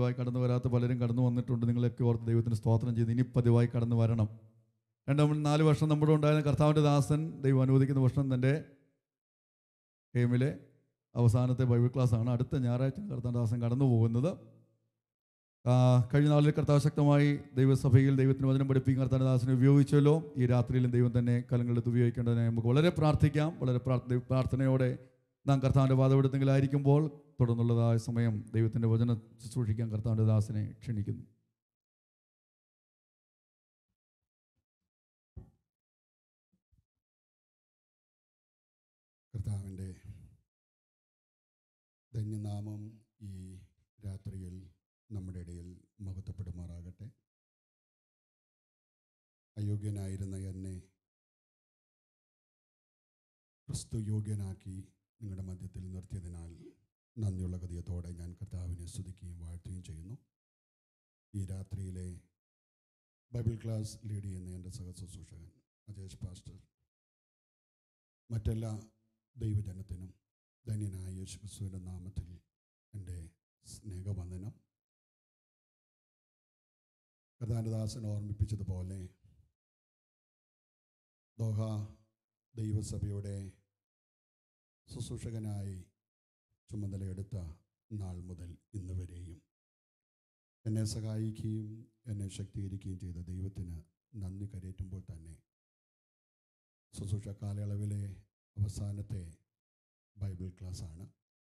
പതിവായി കടന്നു വരാത്ത പലരും കടന്നു വന്നിട്ടുണ്ട് നിങ്ങളൊക്കെ ഓർത്ത് ദൈവത്തിന് സ്തോത്രം ചെയ്ത് ഇനി പതിവായി കടന്നു വരണം രണ്ട് മൂന്ന് നാല് വർഷം നമ്മുടെ ഉണ്ടായിരുന്ന കർത്താവിൻ്റെ ദാസൻ ദൈവം അനുവദിക്കുന്ന വർഷം തൻ്റെ ഗെയിമിലെ അവസാനത്തെ ബൈബിൾ ക്ലാസ്സാണ് അടുത്ത ഞായറാഴ്ച കർത്താവിൻ്റെ ദാസൻ കടന്നു പോകുന്നത് ആ, കഴിഞ്ഞ നാളിൽ കർത്താവ് ശക്തമായി ദൈവസഭയിൽ ദൈവത്തിന് വചനം പഠിപ്പിക്കുന്ന കർത്താവിൻ്റെ ദാസനെ ഉപയോഗിച്ചല്ലോ ഈ രാത്രിയിലും ദൈവം തന്നെ കലങ്ങളെടുത്ത് ഉപയോഗിക്കേണ്ടതിനെ നമുക്ക് വളരെ പ്രാർത്ഥിക്കാം വളരെ പ്രാർത്ഥ പ്രാർത്ഥനയോടെ നാം കർത്താവിൻ്റെ പാതപെടുത്തെങ്കിലായിരിക്കുമ്പോൾ തുടർന്നുള്ളതായ സമയം ദൈവത്തിൻ്റെ വചനം ശുശ്രൂഷിക്കാൻ കർത്താവിൻ്റെ ദാസനെ ക്ഷണിക്കുന്നു കർത്താവിൻ്റെ ധന്യനാമം ഈ രാത്രിയിൽ നമ്മുടെ ഇടയിൽ മഹത്വപ്പെടുമാറാകട്ടെ അയോഗ്യനായിരുന്ന എന്നെ ക്രിസ്തു യോഗ്യനാക്കി നിങ്ങളുടെ മധ്യത്തിൽ നിർത്തിയതിനാൽ നന്ദിയുള്ള ഗതിയത്തോടെ ഞാൻ കർത്താവിനെ സ്തുതിക്കുകയും വാഴ്ത്തുകയും ചെയ്യുന്നു ഈ രാത്രിയിലെ ബൈബിൾ ക്ലാസ് ലീഡ് ചെയ്യുന്ന എൻ്റെ സഹശുശ്രൂഷകൻ അജേഷ് പാസ്റ്റർ മറ്റെല്ലാ ദൈവജനത്തിനും ധന്യനായ യേശു ക്രിസ്തുവിൻ്റെ നാമത്തിൽ എൻ്റെ സ്നേഹവന്ദനം കഥാനദാസൻ ഓർമ്മിപ്പിച്ചതുപോലെ ദോഹ ദൈവസഭയുടെ ശുശ്രൂഷകനായി ചുമതലയെടുത്ത നാൾ മുതൽ ഇന്ന് വരെയും എന്നെ സഹായിക്കുകയും എന്നെ ശക്തീകരിക്കുകയും ചെയ്ത ദൈവത്തിന് നന്ദി കരയേറ്റുമ്പോൾ തന്നെ ശുശ്രൂഷ കാലയളവിലെ അവസാനത്തെ ബൈബിൾ ക്ലാസ്സാണ്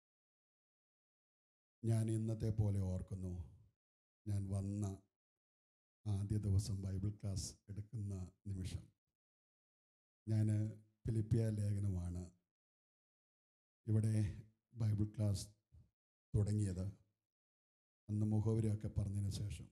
ഞാൻ ഇന്നത്തെ പോലെ ഓർക്കുന്നു ഞാൻ വന്ന ആദ്യ ദിവസം ബൈബിൾ ക്ലാസ് എടുക്കുന്ന നിമിഷം ഞാൻ ഫിലിപ്പിയ ലേഖനമാണ് ഇവിടെ ബൈബിൾ ക്ലാസ് തുടങ്ങിയത് അന്ന് മുഖവരിയൊക്കെ പറഞ്ഞതിന് ശേഷം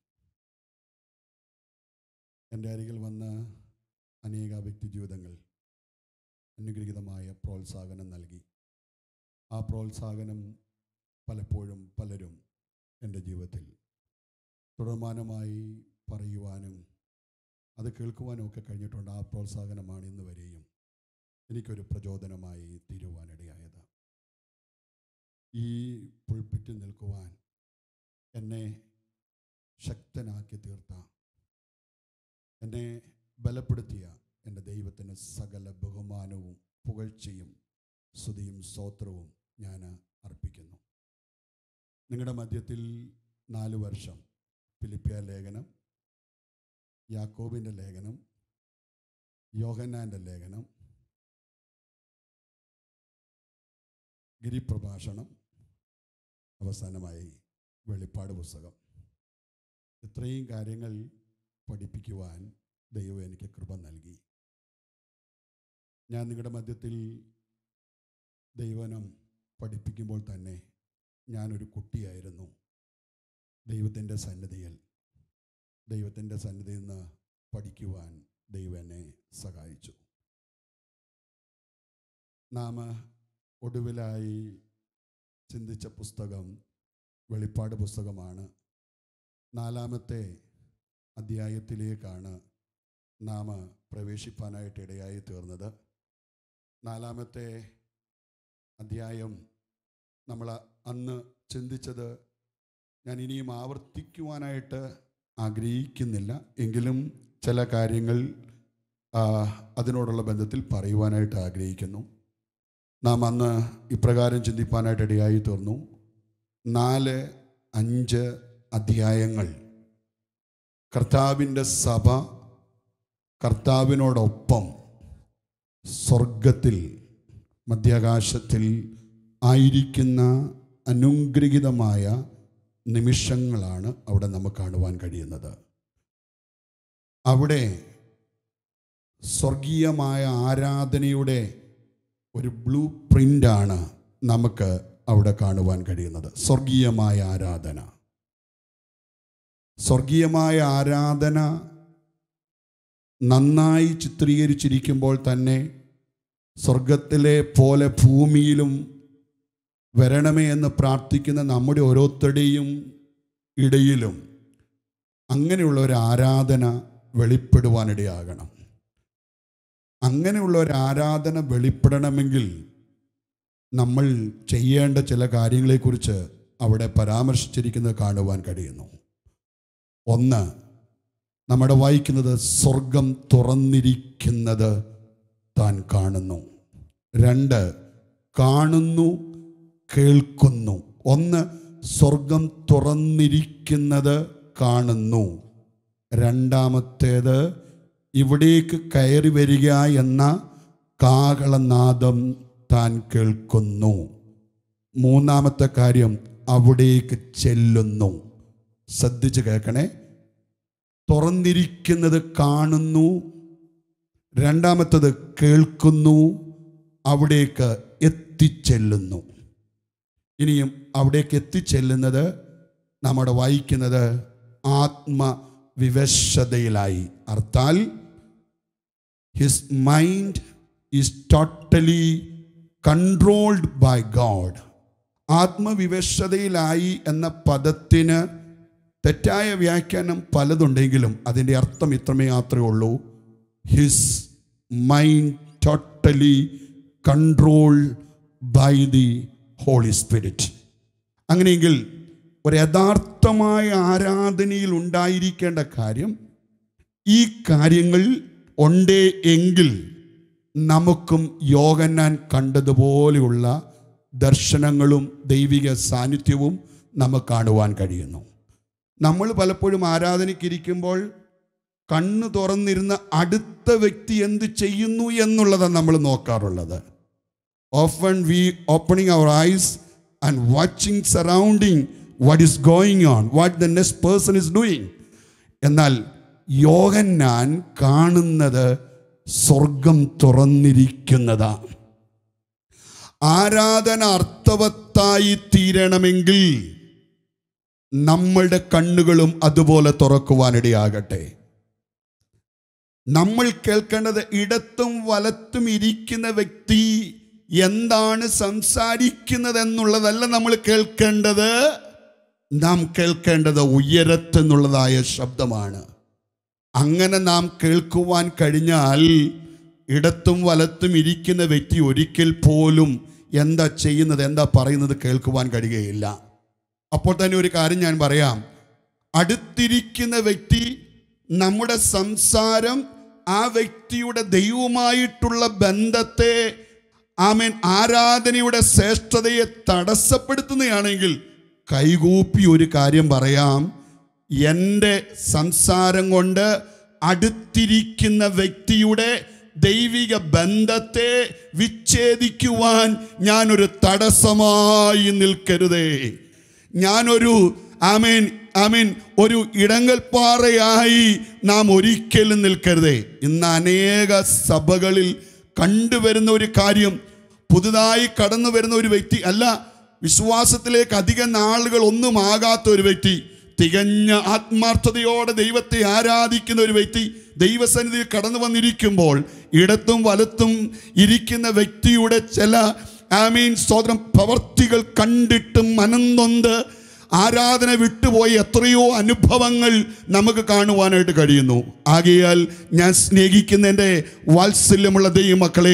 എൻ്റെ അരികിൽ വന്ന അനേക വ്യക്തി ജീവിതങ്ങൾ അനുഗ്രഹീതമായ പ്രോത്സാഹനം നൽകി ആ പ്രോത്സാഹനം പലപ്പോഴും പലരും എൻ്റെ ജീവിതത്തിൽ തുടർമാനമായി പറയുവാനും അത് കേൾക്കുവാനും ഒക്കെ കഴിഞ്ഞിട്ടുണ്ട് ആ പ്രോത്സാഹനമാണ് ഇന്ന് വരെയും എനിക്കൊരു പ്രചോദനമായി തീരുവാനിടയായത് ഈ പുൾപ്പിറ്റിൽ നിൽക്കുവാൻ എന്നെ ശക്തനാക്കി തീർത്ത എന്നെ ബലപ്പെടുത്തിയ എൻ്റെ ദൈവത്തിന് സകല ബഹുമാനവും പുകഴ്ചയും സ്തുതിയും സ്തോത്രവും ഞാൻ അർപ്പിക്കുന്നു നിങ്ങളുടെ മധ്യത്തിൽ നാല് വർഷം ഫിലിപ്പിയ ലേഖനം യാക്കോബിൻ്റെ ലേഖനം യോഹന്നാൻ്റെ ലേഖനം ഗിരിപ്രഭാഷണം അവസാനമായി വെളിപ്പാട് പുസ്തകം ഇത്രയും കാര്യങ്ങൾ പഠിപ്പിക്കുവാൻ ദൈവം എനിക്ക് കൃപ നൽകി ഞാൻ നിങ്ങളുടെ മധ്യത്തിൽ ദൈവനം പഠിപ്പിക്കുമ്പോൾ തന്നെ ഞാനൊരു കുട്ടിയായിരുന്നു ദൈവത്തിൻ്റെ സന്നിധിയിൽ ദൈവത്തിൻ്റെ സന്നിധിയിൽ നിന്ന് പഠിക്കുവാൻ ദൈവം എന്നെ സഹായിച്ചു നാം ഒടുവിലായി ചിന്തിച്ച പുസ്തകം വെളിപ്പാട് പുസ്തകമാണ് നാലാമത്തെ അധ്യായത്തിലേക്കാണ് നാം പ്രവേശിപ്പാനായിട്ട് ഇടയായി തീർന്നത് നാലാമത്തെ അധ്യായം നമ്മൾ അന്ന് ചിന്തിച്ചത് ഞാൻ ഇനിയും ആവർത്തിക്കുവാനായിട്ട് ആഗ്രഹിക്കുന്നില്ല എങ്കിലും ചില കാര്യങ്ങൾ ആ, അതിനോടുള്ള ബന്ധത്തിൽ പറയുവാനായിട്ട് ആഗ്രഹിക്കുന്നു നാം അന്ന് ഇപ്രകാരം ചിന്തിപ്പാനായിട്ട് ഇടയായി തീർന്നു നാല് അഞ്ച് അധ്യായങ്ങൾ കർത്താവിൻ്റെ സഭ കർത്താവിനോടൊപ്പം സ്വർഗത്തിൽ മധ്യാകാശത്തിൽ ആയിരിക്കുന്ന അനുഗ്രഹീതമായ നിമിഷങ്ങളാണ് അവിടെ നമുക്ക് കാണുവാൻ കഴിയുന്നത് അവിടെ സ്വർഗീയമായ ആരാധനയുടെ ഒരു ബ്ലൂ പ്രിൻ്റാണ് നമുക്ക് അവിടെ കാണുവാൻ കഴിയുന്നത് സ്വർഗീയമായ ആരാധന സ്വർഗീയമായ ആരാധന നന്നായി ചിത്രീകരിച്ചിരിക്കുമ്പോൾ തന്നെ സ്വർഗത്തിലെ പോലെ ഭൂമിയിലും വരണമേ എന്ന് പ്രാർത്ഥിക്കുന്ന നമ്മുടെ ഓരോരുത്തരുടെയും ഇടയിലും അങ്ങനെയുള്ള ഒരു ആരാധന വെളിപ്പെടുവാനിടയാകണം അങ്ങനെയുള്ള ഒരു ആരാധന വെളിപ്പെടണമെങ്കിൽ നമ്മൾ ചെയ്യേണ്ട ചില കാര്യങ്ങളെക്കുറിച്ച് അവിടെ പരാമർശിച്ചിരിക്കുന്നത് കാണുവാൻ കഴിയുന്നു ഒന്ന് നമ്മുടെ വായിക്കുന്നത് സ്വർഗം തുറന്നിരിക്കുന്നത് താൻ കാണുന്നു രണ്ട് കാണുന്നു കേൾക്കുന്നു ഒന്ന് സ്വർഗം തുറന്നിരിക്കുന്നത് കാണുന്നു രണ്ടാമത്തേത് ഇവിടേക്ക് കയറി വരിക എന്ന കാകളനാദം താൻ കേൾക്കുന്നു മൂന്നാമത്തെ കാര്യം അവിടേക്ക് ചെല്ലുന്നു ശ്രദ്ധിച്ച് കേൾക്കണേ തുറന്നിരിക്കുന്നത് കാണുന്നു രണ്ടാമത്തത് കേൾക്കുന്നു അവിടേക്ക് എത്തിച്ചെല്ലുന്നു ഇനിയും അവിടേക്ക് എത്തിച്ചെല്ലുന്നത് നമ്മുടെ വായിക്കുന്നത് ആത്മവിവശതയിലായി അർത്ഥാൽ his mind is totally controlled by God ആത്മവിവശതയിലായി എന്ന പദത്തിന് തെറ്റായ വ്യാഖ്യാനം പലതുണ്ടെങ്കിലും അതിൻ്റെ അർത്ഥം ഇത്രമേ മാത്രമേ ഉള്ളൂ his mind totally control by the Holy Spirit അങ്ങനെയെങ്കിൽ ഒരു യഥാർത്ഥമായ ആരാധനയിൽ ഉണ്ടായിരിക്കേണ്ട കാര്യം ഈ കാര്യങ്ങൾ ഉണ്ടേ എങ്കിൽ നമുക്കും യോഗന്നാൻ കണ്ടതുപോലെയുള്ള ദർശനങ്ങളും ദൈവിക സാന്നിധ്യവും നമുക്ക് കാണുവാൻ കഴിയുന്നു നമ്മൾ പലപ്പോഴും ആരാധനയ്ക്കിരിക്കുമ്പോൾ കണ്ണ് തുറന്നിരുന്ന അടുത്ത വ്യക്തി എന്ത് ചെയ്യുന്നു എന്നുള്ളതാണ് നമ്മൾ നോക്കാറുള്ളത് often we opening our eyes and watching surrounding what is going on what the next person is doing എന്നാൽ യോഗന്നാൻ കാണുന്നത് സ്വർഗം തുറന്നിരിക്കുന്നതാണ് ആരാധന അർത്ഥവത്തായി തീരണമെങ്കിൽ നമ്മളുടെ കണ്ണുകളും അതുപോലെ തുറക്കുവാനിടയാകട്ടെ നമ്മൾ കേൾക്കേണ്ടത് ഇടത്തും വലത്തും ഇരിക്കുന്ന വ്യക്തി എന്താണ് സംസാരിക്കുന്നത് എന്നുള്ളതല്ല നമ്മൾ കേൾക്കേണ്ടത് നാം കേൾക്കേണ്ടത് ഉയരത്തെന്നുള്ളതായ ശബ്ദമാണ് അങ്ങനെ നാം കേൾക്കുവാൻ കഴിഞ്ഞാൽ ഇടത്തും വലത്തും ഇരിക്കുന്ന വ്യക്തി ഒരിക്കൽ പോലും എന്താ ചെയ്യുന്നത് എന്താ പറയുന്നത് കേൾക്കുവാൻ കഴിയുകയില്ല അപ്പോൾ തന്നെ ഒരു കാര്യം ഞാൻ പറയാം അടുത്തിരിക്കുന്ന വ്യക്തി നമ്മുടെ സംസാരം ആ വ്യക്തിയുടെ ദൈവവുമായിട്ടുള്ള ബന്ധത്തെ ആമേൻ ആരാധനയുടെ ശ്രേഷ്ഠതയെ തടസ്സപ്പെടുത്തുന്നതാണെങ്കിൽ കൈകൂപ്പി ഒരു കാര്യം പറയാം എൻ്റെ സംസാരം കൊണ്ട് അടുത്തിരിക്കുന്ന വ്യക്തിയുടെ ദൈവിക ബന്ധത്തെ വിച്ഛേദിക്കുവാൻ ഞാനൊരു തടസ്സമായി നിൽക്കരുതേ ഞാനൊരു ആമേൻ ആമേൻ ഒരു ഇടങ്ങൽപ്പാറയായി നാം ഒരിക്കലും നിൽക്കരുതേ ഇന്ന് അനേക സഭകളിൽ കണ്ടുവരുന്ന ഒരു കാര്യം പുതുതായി കടന്നു വരുന്ന ഒരു വ്യക്തി അല്ല വിശ്വാസത്തിലേക്ക് അധിക നാളുകൾ ഒന്നും ആകാത്ത ഒരു വ്യക്തി തികഞ്ഞ ആത്മാർത്ഥതയോടെ ദൈവത്തെ ആരാധിക്കുന്ന ഒരു വ്യക്തി ദൈവസന്നിധിയിൽ കടന്നു വന്നിരിക്കുമ്പോൾ ഇടത്തും വലത്തും ഇരിക്കുന്ന വ്യക്തിയുടെ ചില ആമീൻ സ്വതന്ത്രം പ്രവർത്തികൾ കണ്ടിട്ടും മനംനൊന്ത് ആരാധന വിട്ടുപോയി എത്രയോ അനുഭവങ്ങൾ നമുക്ക് കാണുവാനായിട്ട് കഴിയുന്നു ആകയാൽ ഞാൻ സ്നേഹിക്കുന്ന എൻ്റെ വാത്സല്യമുള്ള ദൈവമക്കളെ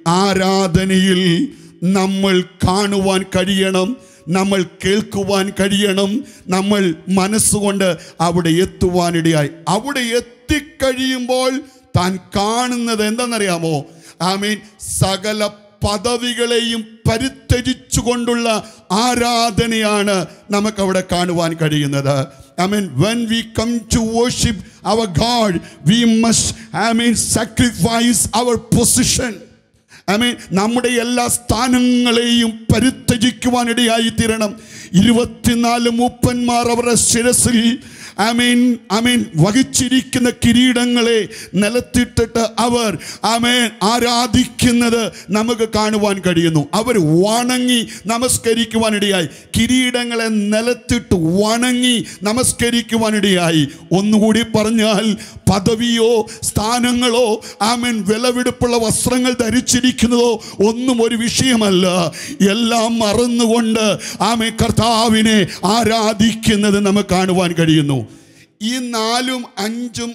ആരാധനയിൽ നമ്മൾ കാണുവാൻ കഴിയണം നമ്മൾ കേൾക്കുവാൻ കഴിയണം നമ്മൾ മനസ്സുകൊണ്ട് അവിടെ എത്തുവാനിടയായി അവിടെ എത്തിക്കഴിയുമ്പോൾ താൻ കാണുന്നത് എന്തെന്നറിയാമോ ഐ മീൻ സകല പദവികളെയും പരിത്യജിച്ചുകൊണ്ടുള്ള ആരാധനയാണ് നമുക്ക് അവിടെ കാണുവാൻ കഴിയുന്നത് I mean, when we come to worship our God, we must, I mean, sacrifice our position. I mean, നമ്മുടെ എല്ലാ സ്ഥാനങ്ങളെയും പരിത്യജിക്കുവാനിടയായി തീരണം ഇരുപത്തിനാല് മൂപ്പന്മാർ അവരുടെ ശിരസിൽ ഐ മീൻ ഐ മീൻ വഹിച്ചിരിക്കുന്ന കിരീടങ്ങളെ നിലത്തിട്ടിട്ട് അവർ ആമേൻ ആരാധിക്കുന്നത് നമുക്ക് കാണുവാൻ കഴിയുന്നു അവർ വണങ്ങി നമസ്കരിക്കുവാനിടയായി കിരീടങ്ങളെ നിലത്തിട്ട് വണങ്ങി നമസ്കരിക്കുവാനിടയായി ഒന്നുകൂടി പറഞ്ഞാൽ പദവിയോ സ്ഥാനങ്ങളോ ആമേൻ വിലവെടുപ്പുള്ള വസ്ത്രങ്ങൾ ധരിച്ചിരിക്കുന്നതോ ഒന്നും ഒരു വിഷയമല്ല എല്ലാം മറന്നുകൊണ്ട് ആമേ കർത്താവിനെ ആരാധിക്കുന്നത് നമുക്ക് കാണുവാൻ കഴിയുന്നു ഈ നാലും അഞ്ചും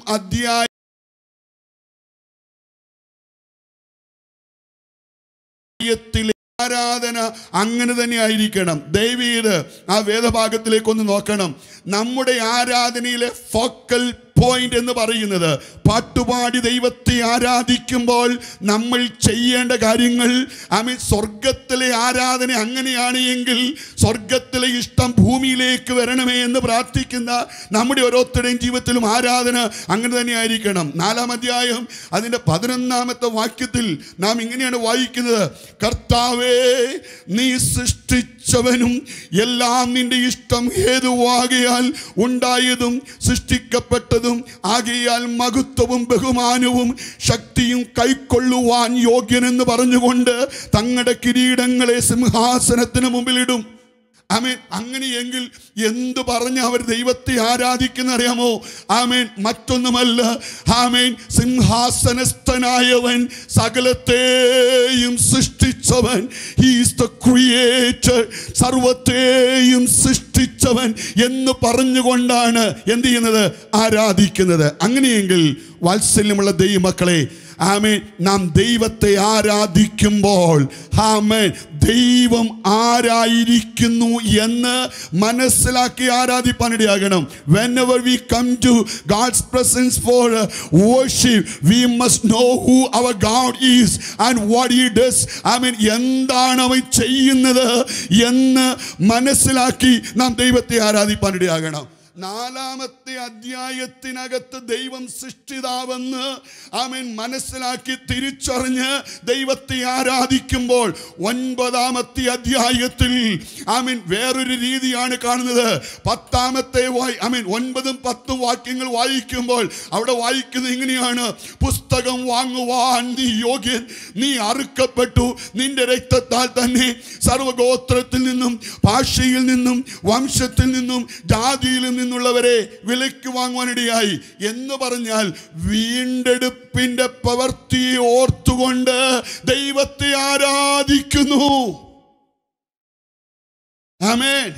അധ്യായത്തിലെ ആരാധന അങ്ങനെ തന്നെ ആയിരിക്കണം ദൈവീത് ആ വേദഭാഗത്തിലേക്ക് ഒന്ന് നോക്കണം നമ്മുടെ ആരാധനയിലെ ഫോക്കൽ പോയിന്റ് എന്ന് പറയുന്നത് പാട്ടുപാടി ദൈവത്തെ ആരാധിക്കുമ്പോൾ നമ്മൾ ചെയ്യേണ്ട കാര്യങ്ങൾ ആമേ സ്വർഗത്തിലെ ആരാധന അങ്ങനെയാണ് എങ്കിൽ സ്വർഗത്തിലെ ഇഷ്ടം ഭൂമിയിലേക്ക് വരണമേ എന്ന് പ്രാർത്ഥിക്കുന്ന നമ്മുടെ ഓരോരുത്തരുടെയും ജീവിതത്തിലും ആരാധന അങ്ങനെ തന്നെ ആയിരിക്കണം നാലാം അധ്യായം അതിൻ്റെ പതിനൊന്നാമത്തെ വാക്യത്തിൽ നാം ഇങ്ങനെയാണ് വായിക്കുന്നത് കർത്താവേ നീ സൃഷ്ടിച്ചവനും എല്ലാം നിന്റെ ഇഷ്ടം ഹേതുവാകിയാൽ ഉണ്ടായതും സൃഷ്ടിക്കപ്പെട്ടതും ആകിയാൽ മഹത്വവും ബഹുമാനവും ശക്തിയും കൈക്കൊള്ളുവാൻ യോഗ്യനെന്ന് പറഞ്ഞുകൊണ്ട് തങ്ങളുടെ കിരീടങ്ങളെ സിംഹാസനത്തിന് മുമ്പിലിടും ആമേൻ അങ്ങനെയെങ്കിൽ എന്തു പറഞ്ഞ് അവർ ദൈവത്തെ ആരാധിക്കുന്ന അറിയാമോ ആമേൻ മറ്റൊന്നുമല്ല ആമേൻ സിംഹാസനസ്ഥനായവൻ സകലത്തെയും സൃഷ്ടിച്ചവൻ ഹീസ് ദ ക്രിയേറ്റർ സർവത്തെയും സൃഷ്ടിച്ചവൻ എന്ന് പറഞ്ഞുകൊണ്ടാണ് എന്ത് ചെയ്യുന്നത് ആരാധിക്കുന്നത് അങ്ങനെയെങ്കിൽ വാത്സല്യമുള്ള ദൈവമക്കളെ ആമേൻ നാം ദൈവത്തെ ആരാധിക്കുമ്പോൾ ആമേൻ ദൈവം ആരായിരിക്കുന്നു എന്ന് മനസ്സിലാക്കി ആരാധിപ്പാനിടയാകണം whenever we come to God's presence for worship we must know who our God is and what he does I mean എന്താണ് അവൻ ചെയ്യുന്നത് എന്ന് മനസ്സിലാക്കി നാം ദൈവത്തെ ആരാധിപ്പാനിടയാകണം നാലാമത്തെ അധ്യായത്തിനകത്ത് ദൈവം സൃഷ്ടിതാവെന്ന് ആമേൻ മനസ്സിലാക്കി തിരിച്ചറിഞ്ഞ് ദൈവത്തെ ആരാധിക്കുമ്പോൾ ഒൻപതാമത്തെ അധ്യായത്തിൽ ആമീൻ വേറൊരു രീതിയാണ് കാണുന്നത് പത്താമത്തെ വായി ആമീൻ ഒൻപതും പത്തും വാക്യങ്ങൾ വായിക്കുമ്പോൾ അവിടെ വായിക്കുന്നത് ഇങ്ങനെയാണ് പുസ്തകം വാങ്ങുവാൻ നീ യോഗ്യൻ നീ അറുക്കപ്പെട്ടു നിന്റെ രക്തത്താൽ തന്നെ സർവഗോത്രത്തിൽ നിന്നും ഭാഷയിൽ നിന്നും വംശത്തിൽ നിന്നും ജാതിയിൽ നിന്നുള്ളവരെ വിലയ്ക്ക് വാങ്ങുവാനിടയായി എന്ന് പറഞ്ഞാൽ വീണ്ടെടുപ്പിന്റെ പ്രവൃത്തി ഓർത്തുകൊണ്ട് ദൈവത്തെ ആരാധിക്കുന്നു ആമേൻ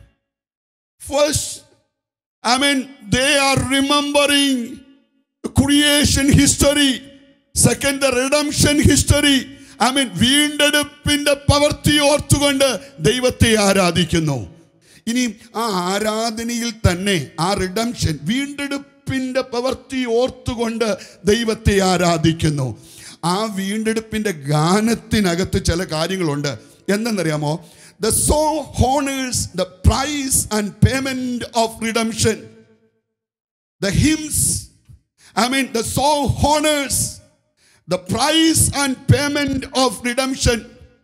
ഫസ്റ്റ് ആമേൻ they are remembering creation history second the redemption history I mean വീണ്ടെടുപ്പിന്റെ പ്രവൃത്തി ഓർത്തുകൊണ്ട് ദൈവത്തെ ആരാധിക്കുന്നു ഇനി ആ ആരാധനയിൽ തന്നെ ആ റിഡംഷൻ വീണ്ടെടുപ്പിന്റെ പ്രവൃത്തി ഓർത്തുകൊണ്ട് ദൈവത്തെ ആരാധിക്കുന്നു ആ വീണ്ടെടുപ്പിന്റെ ഗാനത്തിനകത്ത് ചില കാര്യങ്ങളുണ്ട് എന്തെന്നറിയാമോ ദ സോ honours the price and payment of redemption the hymns, I mean, the song honors the price and payment of redemption.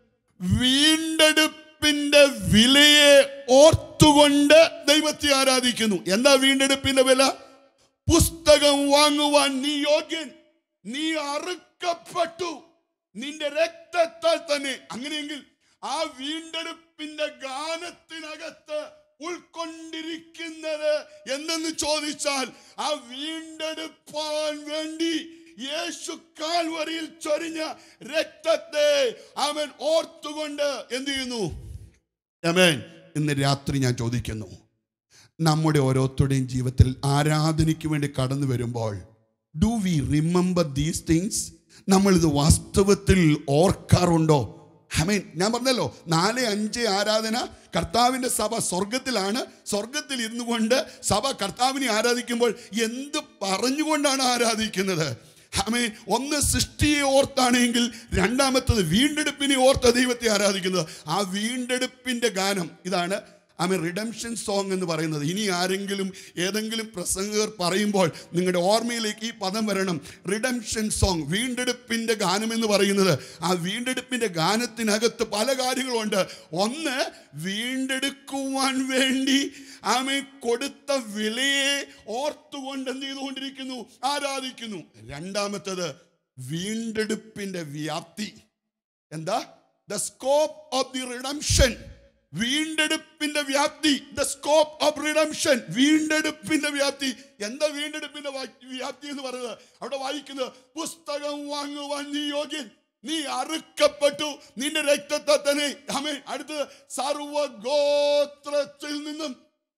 വീണ്ടെടുപ്പിന്റെ വിലയെ ഓർത്തുകൊണ്ട് ദൈവത്തെ ആരാധിക്കുന്നു എന്താ വീണ്ടെടുപ്പിന്റെ വില പുസ്തകം വാങ്ങുവാൻ നീ യോഗ്യൻ നീ അറുക്കപ്പെട്ടു നിന്റെ രക്തത്താൽ തന്നെ അങ്ങനെയെങ്കിൽ ആ വീണ്ടെടുപ്പിന്റെ ഗാനത്തിനകത്ത് ഉൾക്കൊണ്ടിരിക്കുന്നത് എന്തെന്ന് ചോദിച്ചാൽ ആ വീണ്ടെടുപ്പാൻ വേണ്ടി യേശു കാൽവരിയിൽ ചൊരിഞ്ഞ രക്തത്തെ അവൻ ഓർത്തുകൊണ്ട് എന്ത് ചെയ്യുന്നു അമേൻ ഇന്ന് രാത്രി ഞാൻ ചോദിക്കുന്നു നമ്മുടെ ഓരോരുത്തരുടെയും ജീവിതത്തിൽ ആരാധനയ്ക്ക് വേണ്ടി കടന്നു വരുമ്പോൾ do we remember these things നമ്മളിത് വാസ്തവത്തിൽ ഓർക്കാറുണ്ടോ ഹമീൻ ഞാൻ പറഞ്ഞല്ലോ നാല് അഞ്ച് ആരാധന കർത്താവിൻ്റെ സഭ സ്വർഗത്തിലാണ് സ്വർഗത്തിൽ ഇരുന്നു കൊണ്ട് സഭ കർത്താവിനെ ആരാധിക്കുമ്പോൾ എന്ത് പറഞ്ഞുകൊണ്ടാണ് ആരാധിക്കുന്നത് ഹമീൻ ഒന്ന് സൃഷ്ടിയെ ഓർത്താണെങ്കിൽ രണ്ടാമത്തത് വീണ്ടെടുപ്പിനെ ഓർത്ത ദൈവത്തെ ആരാധിക്കുന്നത് ആ വീണ്ടെടുപ്പിൻ്റെ ഗാനം ഇതാണ് ഐ മീൻ റിഡംഷൻ സോങ് എന്ന് പറയുന്നത് ഇനി ആരെങ്കിലും ഏതെങ്കിലും പ്രസംഗകർ പറയുമ്പോൾ നിങ്ങളുടെ ഓർമ്മയിലേക്ക് ഈ പദം വരണം റിഡംഷൻ സോങ് വീണ്ടെടുപ്പിൻ്റെ ഗാനം എന്ന് പറയുന്നത് ആ വീണ്ടെടുപ്പിൻ്റെ ഗാനത്തിനകത്ത് പല കാര്യങ്ങളുണ്ട് ഒന്ന് വീണ്ടെടുക്കുവാൻ വേണ്ടി ആമെ കൊടുത്ത വിലയെ ഓർത്തുകൊണ്ട് എന്ത് ചെയ്തുകൊണ്ടിരിക്കുന്നു ആരാധിക്കുന്നു രണ്ടാമത്തത് വീണ്ടെടുപ്പിൻ്റെ വ്യാപ്തി എന്താ the scope of the redemption വീണ്ടെടുപ്പിന്റെ വ്യാപ്തി ദ സ്കോപ്പ് ഓഫ് റിഡംഷൻ വീണ്ടെടുപ്പിന്റെ വ്യാപ്തി എന്താ വീണ്ടെടുപ്പിന്റെ വാ- വ്യാപ്തി എന്ന് പറയുന്നത് അവിടെ വായിക്കുന്നത് പുസ്തകം വാങ്ങുവാൻ നീ യോഗ്യൻ നീ അറുക്കപ്പെട്ടു നിന്റെ രക്തത്തെ തന്നെ ആമേൻ അടുത്തത് സർവഗോത്രത്തിൽ നിന്നും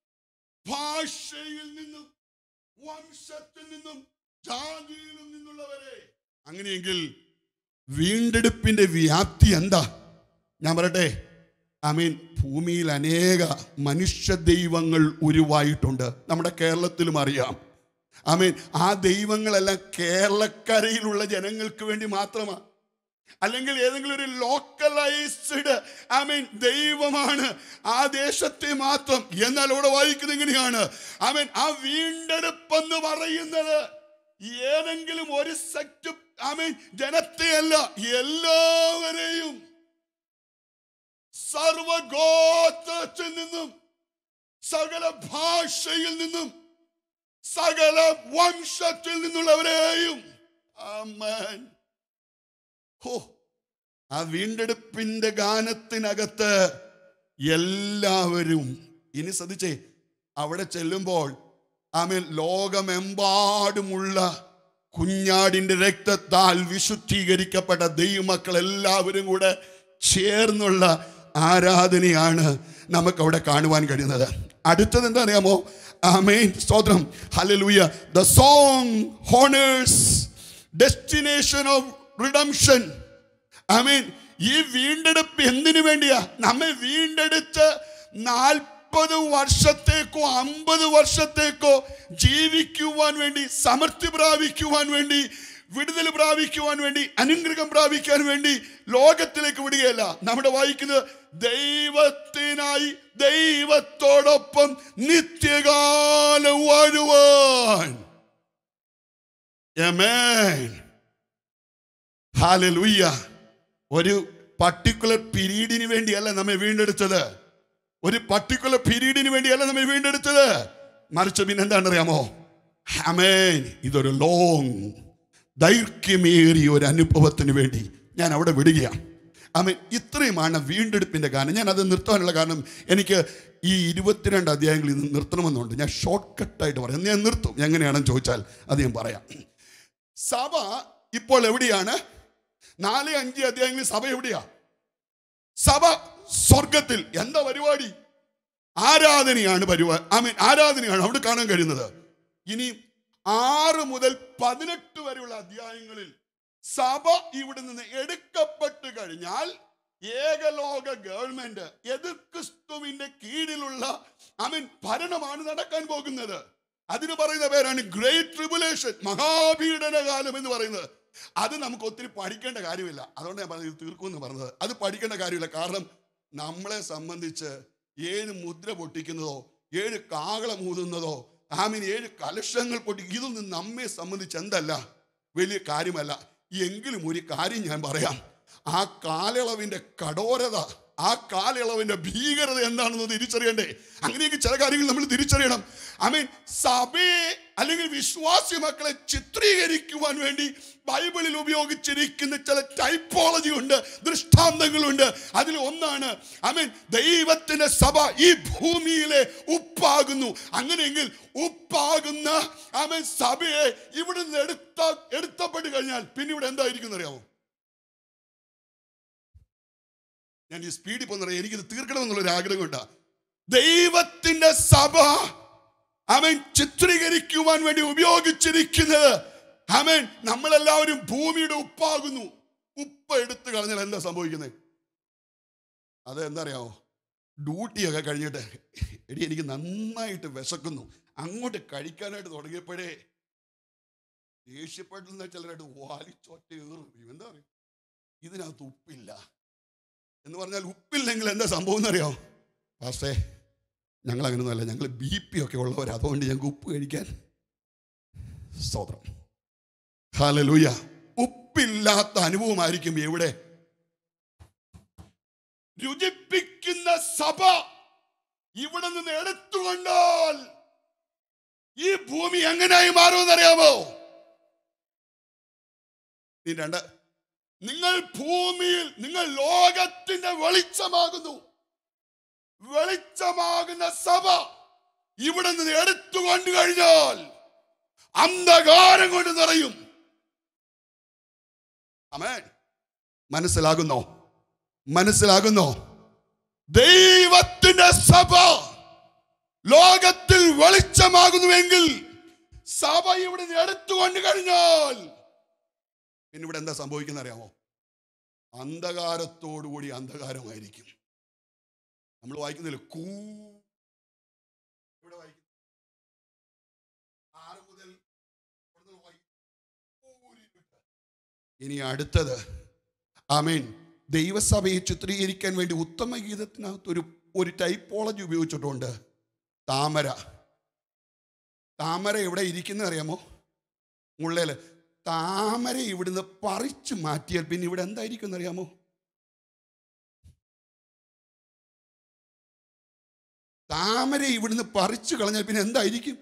ഭാഷയിൽ നിന്നും വംശത്തിൽ നിന്നും ജാതിയിൽ നിന്നുള്ളവരെ അങ്ങനെയെങ്കിൽ വീണ്ടെടുപ്പിന്റെ വ്യാപ്തി എന്താ ഞാൻ പറയട്ടെ ഐ മീൻ ഭൂമിയിൽ അനേക മനുഷ്യ ദൈവങ്ങൾ ഉരുവായിട്ടുണ്ട് നമ്മുടെ കേരളത്തിലും അറിയാം ഐ മീൻ ആ ദൈവങ്ങളെല്ലാം കേരളക്കരയിലുള്ള ജനങ്ങൾക്ക് വേണ്ടി മാത്രമാണ് അല്ലെങ്കിൽ ഏതെങ്കിലും ഒരു ലോക്കലൈസ്ഡ് ഐ മീൻ ദൈവമാണ് ആ ദേശത്തെ മാത്രം എന്നാൽ ഇവിടെ വായിക്കുന്നത് എങ്ങനെയാണ് ഐ മീൻ ആ വീണ്ടെടുപ്പെന്ന് പറയുന്നത് ഏതെങ്കിലും ഒരു സെക്ട് ഐ മീൻ ജനത്തെയല്ല എല്ലാവരെയും സർവഗോത്രത്തിൽ നിന്നും സകല ഭാഷയിൽ നിന്നും സകല വംശത്തിൽ നിന്നുള്ളവരെയും ആമേൻ ഹോ ആ വീണ്ടെടുപ്പിന്റെ ഗാനത്തിനകത്ത് എല്ലാവരും ഇനി ശ്രദ്ധിച്ചേ അവിടെ ചെല്ലുമ്പോൾ ആമേൻ ലോകമെമ്പാടുമുള്ള കുഞ്ഞാടിന്റെ രക്തത്താൽ വിശുദ്ധീകരിക്കപ്പെട്ട ദൈവമക്കൾ എല്ലാവരും കൂടെ ചേർന്നുള്ള ആരാധനയാണ് നമുക്ക് അവിടെ കാണുവാൻ കഴിയുന്നത് അടുത്തത് എന്താ അറിയാമോ ആമേൻ സ്തോത്രം ഹല്ലേലൂയ the song honours destination of redemption I mean ഈ വീണ്ടെടുപ്പ് എന്തിനു വേണ്ടിയാ നമ്മെ വീണ്ടെടുത്ത് നാൽപ്പത് വർഷത്തേക്കോ അമ്പത് വർഷത്തേക്കോ ജീവിക്കുവാൻ വേണ്ടി സമൃദ്ധി പ്രാപിക്കുവാൻ വേണ്ടി വിടുതൽ പ്രാപിക്കുവാൻ വേണ്ടി അനുഗ്രഹം പ്രാപിക്കാൻ വേണ്ടി ലോകത്തിലേക്ക് വിടുകയല്ല നമ്മുടെ വായിക്കുന്നത് ദൈവത്തിനായി ദൈവത്തോടൊപ്പം നിത്യകാലം വാഴുവാൻ Amen. ഹാലലൂയ്യ ഒരു പർട്ടിക്കുലർ പീരീഡിന് വേണ്ടിയല്ല നമ്മെ വീണ്ടെടുത്തത് ഒരു പർട്ടിക്കുലർ പീരീഡിന് വേണ്ടിയല്ല നമ്മെ വീണ്ടെടുത്തത് മറിച്ച് പിന്നെ എന്താണ് അറിയാമോ ഹമേൻ ഇതൊരു ലോങ് ദൈർഘ്യമേറിയ ഒരു അനുഭവത്തിന് വേണ്ടി ഞാൻ അവിടെ വിടുകയാണ് ആമേൻ ഇത്രയുമാണ് വീണ്ടെടുപ്പിന്റെ കാരണം ഞാൻ അത് നിർത്താനുള്ള കാരണം എനിക്ക് ഈ ഇരുപത്തിരണ്ട് അധ്യായങ്ങളിൽ നിന്ന് നിർത്തണമെന്നുണ്ട് ഞാൻ ഷോർട്ട് കട്ടായിട്ട് പറയാം ഞാൻ നിർത്തും എങ്ങനെയാണെന്ന് ചോദിച്ചാൽ അത് ഞാൻ പറയാം സഭ ഇപ്പോൾ എവിടെയാണ് നാല് അഞ്ച് അധ്യായങ്ങളിൽ സഭ എവിടെയാ സഭ സ്വർഗത്തിൽ എന്താ പരിപാടി ആരാധനയാണ് പരിപാടി ഐ മീൻ ആരാധനയാണ് അവിടെ കാണാൻ കഴിയുന്നത് ഇനി ആറ് മുതൽ പതിനെട്ട് വരെയുള്ള അധ്യായങ്ങളിൽ സഭ ഇവിടെ നിന്ന് എടുക്കപ്പെട്ട് കഴിഞ്ഞാൽ ഏകലോക ഗവൺമെന്റ് എതിർ ക്രിസ്തുവിന്റെ കീഴിലുള്ള ഐ മീൻ ഭരണമാണ് നടക്കാൻ പോകുന്നത് അതിന് പറയുന്ന പേരാണ് ഗ്രേറ്റ് ട്രിബുലേഷൻ മഹാപീഡന കാലം എന്ന് പറയുന്നത് അത് നമുക്ക് ഒത്തിരി പഠിക്കേണ്ട കാര്യമില്ല അതുകൊണ്ട് ഞാൻ പറഞ്ഞത് തീർക്കുമെന്ന് പറഞ്ഞത് അത് പഠിക്കേണ്ട കാര്യമില്ല കാരണം നമ്മളെ സംബന്ധിച്ച് ഏഴ് മുദ്ര പൊട്ടിക്കുന്നതോ ഏഴ് കാകളം ഊതുന്നതോ ആമീൻ ഏഴ് കലശങ്ങൾ പൊട്ടി ഇതൊന്നും നമ്മെ സംബന്ധിച്ച് എന്തല്ല വലിയ കാര്യമല്ല എങ്കിലും ഒരു കാര്യം ഞാൻ പറയാം ആ കാലയളവിന്റെ കഠോരത ആ കാലയളവിന്റെ ഭീകരത എന്താണെന്ന് തിരിച്ചറിയണ്ടേ അങ്ങനെയൊക്കെ ചില കാര്യങ്ങൾ നമ്മൾ തിരിച്ചറിയണം ഐ മീൻ സഭയെ അല്ലെങ്കിൽ വിശ്വാസി മക്കളെ ചിത്രീകരിക്കുവാൻ വേണ്ടി ബൈബിളിൽ ഉപയോഗിച്ചിരിക്കുന്ന ചില ടൈപ്പോളജി ഉണ്ട് ദൃഷ്ടാന്തങ്ങളുണ്ട് അതിൽ ഒന്നാണ് ഐ മീൻ ദൈവത്തിന്റെ സഭ ഈ ഭൂമിയിലെ ഉപ്പാകുന്നു അങ്ങനെയെങ്കിൽ ഉപ്പാകുന്ന ഐ മീൻ സഭയെ ഇവിടുന്ന് എടുത്ത എടുത്തപ്പെട്ട് കഴിഞ്ഞാൽ പിന്നെ ഇവിടെ എന്തായിരിക്കും അറിയാമോ ഞാൻ ഈ സ്പീഡിൽ പോകുന്ന എനിക്കിത് തീർക്കണമെന്നുള്ള ഒരു ആഗ്രഹമുണ്ട് ദൈവത്തിന്റെ സഭ അവൻ ചിത്രീകരിക്കുവാൻ വേണ്ടി ഉപയോഗിച്ചിരിക്കുന്നത് അവൻ നമ്മളെല്ലാവരും ഭൂമിയുടെ ഉപ്പാകുന്നു ഉപ്പ് എടുത്തു കളഞ്ഞാൽ എന്താ സംഭവിക്കുന്നത് അത് എന്താ അറിയാമോ ഡ്യൂട്ടിയൊക്കെ കഴിഞ്ഞിട്ട് എടി എനിക്ക് നന്നായിട്ട് വിശക്കുന്നു അങ്ങോട്ട് കഴിക്കാനായിട്ട് തുടങ്ങിയപ്പോഴേ ദേഷ്യപ്പെടുന്ന ചിലരായിട്ട് വാലിച്ചൊറ്റ ഏറും എന്താ പറയുക ഇതിനകത്ത് ഉപ്പില്ല എന്ന് പറഞ്ഞാൽ ഉപ്പില്ലെങ്കിൽ എന്താ സംഭവം എന്നറിയാമോ പാസ്റ്റേ ഞങ്ങൾ അങ്ങനെയൊന്നുമല്ല ഞങ്ങൾ ബി പി ഒക്കെ ഉള്ളവർ അതുകൊണ്ട് ഞങ്ങൾക്ക് ഉപ്പ് കഴിക്കാൻ സ്തോത്രം ഹാലലൂയ ഉപ്പില്ലാത്ത അനുഭവമായിരിക്കും എവിടെ രുചിപ്പിക്കുന്ന സഭ ഇവിടെ നിന്ന് എടുത്തുകൊണ്ടാൽ ഈ ഭൂമി എങ്ങനെയായി മാറുമെന്നറിയാമോ നീ രണ്ട് നിങ്ങൾ ഭൂമിയിൽ നിങ്ങൾ ലോകത്തിന്റെ വെളിച്ചമാകുന്നു വെളിച്ചമാകുന്ന സഭ ഇവിടെ നിന്ന് എടുത്തുകൊണ്ട് കഴിഞ്ഞാൽ അന്ധകാരം കൊണ്ട് നിറയും അമേൻ മനസ്സിലാകുന്നോ മനസ്സിലാകുന്നോ ദൈവത്തിന്റെ സഭ ലോകത്തിൽ വെളിച്ചമാകുന്നുവെങ്കിൽ സഭ ഇവിടെ നിന്ന് എടുത്തുകൊണ്ട് കഴിഞ്ഞാൽ പിന്നെ ഇവിടെ എന്താ സംഭവിക്കുന്ന അറിയാമോ അന്ധകാരത്തോടുകൂടി അന്ധകാരമായിരിക്കും നമ്മൾ വായിക്കുന്നില്ല കൂ ഇവിടെ വായിക്കുന്നു ആറ് മുതൽ ഇവിടുന്ന് വായിക്കും. കൂരിരുട്ട്. ഇനി അടുത്തത് ആമേൻ ദൈവസഭയെ ചിത്രീകരിക്കാൻ വേണ്ടി ഉത്തമ ഗീതത്തിനകത്ത് ഒരു ഒരു ടൈപ്പോളജി ഉപയോഗിച്ചിട്ടുണ്ട് താമര താമര എവിടെ ഇരിക്കുന്ന അറിയാമോ മുള്ളേല് താമര ഇവിടുന്ന് പറിച്ചു മാറ്റിയാൽ പിന്നെ ഇവിടെ എന്തായിരിക്കും എന്നറിയാമോ താമര ഇവിടുന്ന് പറിച്ചു കളഞ്ഞാൽ പിന്നെ എന്തായിരിക്കും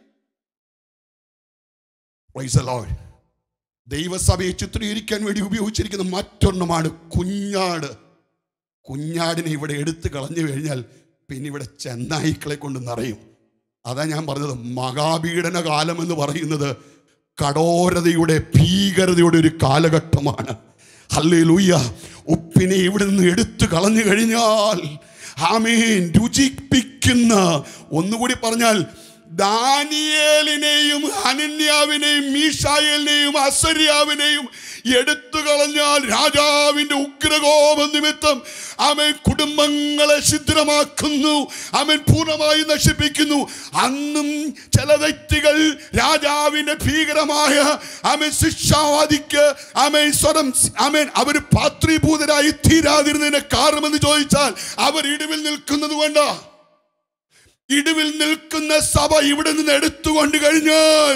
Praise the Lord. ദൈവസഭയെ ചിത്രീകരിക്കാൻ വേണ്ടി ഉപയോഗിച്ചിരിക്കുന്ന മറ്റൊന്നുമാണ് കുഞ്ഞാട് കുഞ്ഞാടിനെ ഇവിടെ എടുത്തു കളഞ്ഞു കഴിഞ്ഞാൽ പിന്നെ ഇവിടെ ചെന്നായിക്കളെ കൊണ്ട് നിറയും അതാ ഞാൻ പറഞ്ഞത് മഹാപീഡന കാലം എന്ന് പറയുന്നത് കടോരതയുടെ ഭീകരതയുടെ ഒരു കാലഘട്ടമാണ് ഹല്ലേ ലൂയ്യ ഉപ്പിനെ ഇവിടെ നിന്ന് എടുത്തു കളഞ്ഞു കഴിഞ്ഞാൽ ആമീൻ രുചിപ്പിക്കുന്ന ഒന്നുകൂടി പറഞ്ഞാൽ ദാനിയേലിനെയും ഹനന്യാവിനെയും മീഷായേലിനെയും അസര്യാവിനെയും എടുത്തു കളഞ്ഞാൽ രാജാവിന്റെ ഉഗ്രകോപം നിമിത്തം അവൻ കുടുംബങ്ങളെ ഛിദ്രമാക്കുന്നു അവൻ പൂർണ്ണമായി നശിപ്പിക്കുന്നു അന്നും ചില വ്യക്തികൾ രാജാവിന്റെ ഭീകരമായ അവൻ ശിക്ഷാവാദിക്ക് അവൻ സ്വരം അവൻ അവർ പാത്രീഭൂതരായി തീരാതിരുന്നതിന്റെ കാരണമെന്ന് ചോദിച്ചാൽ അവർ ഇടിവിൽ നിൽക്കുന്നത് കൊണ്ടാ ഇടിവിൽ നിൽക്കുന്ന സഭ ഇവിടെ നിന്ന് എടുത്തുകൊണ്ട് കഴിഞ്ഞാൽ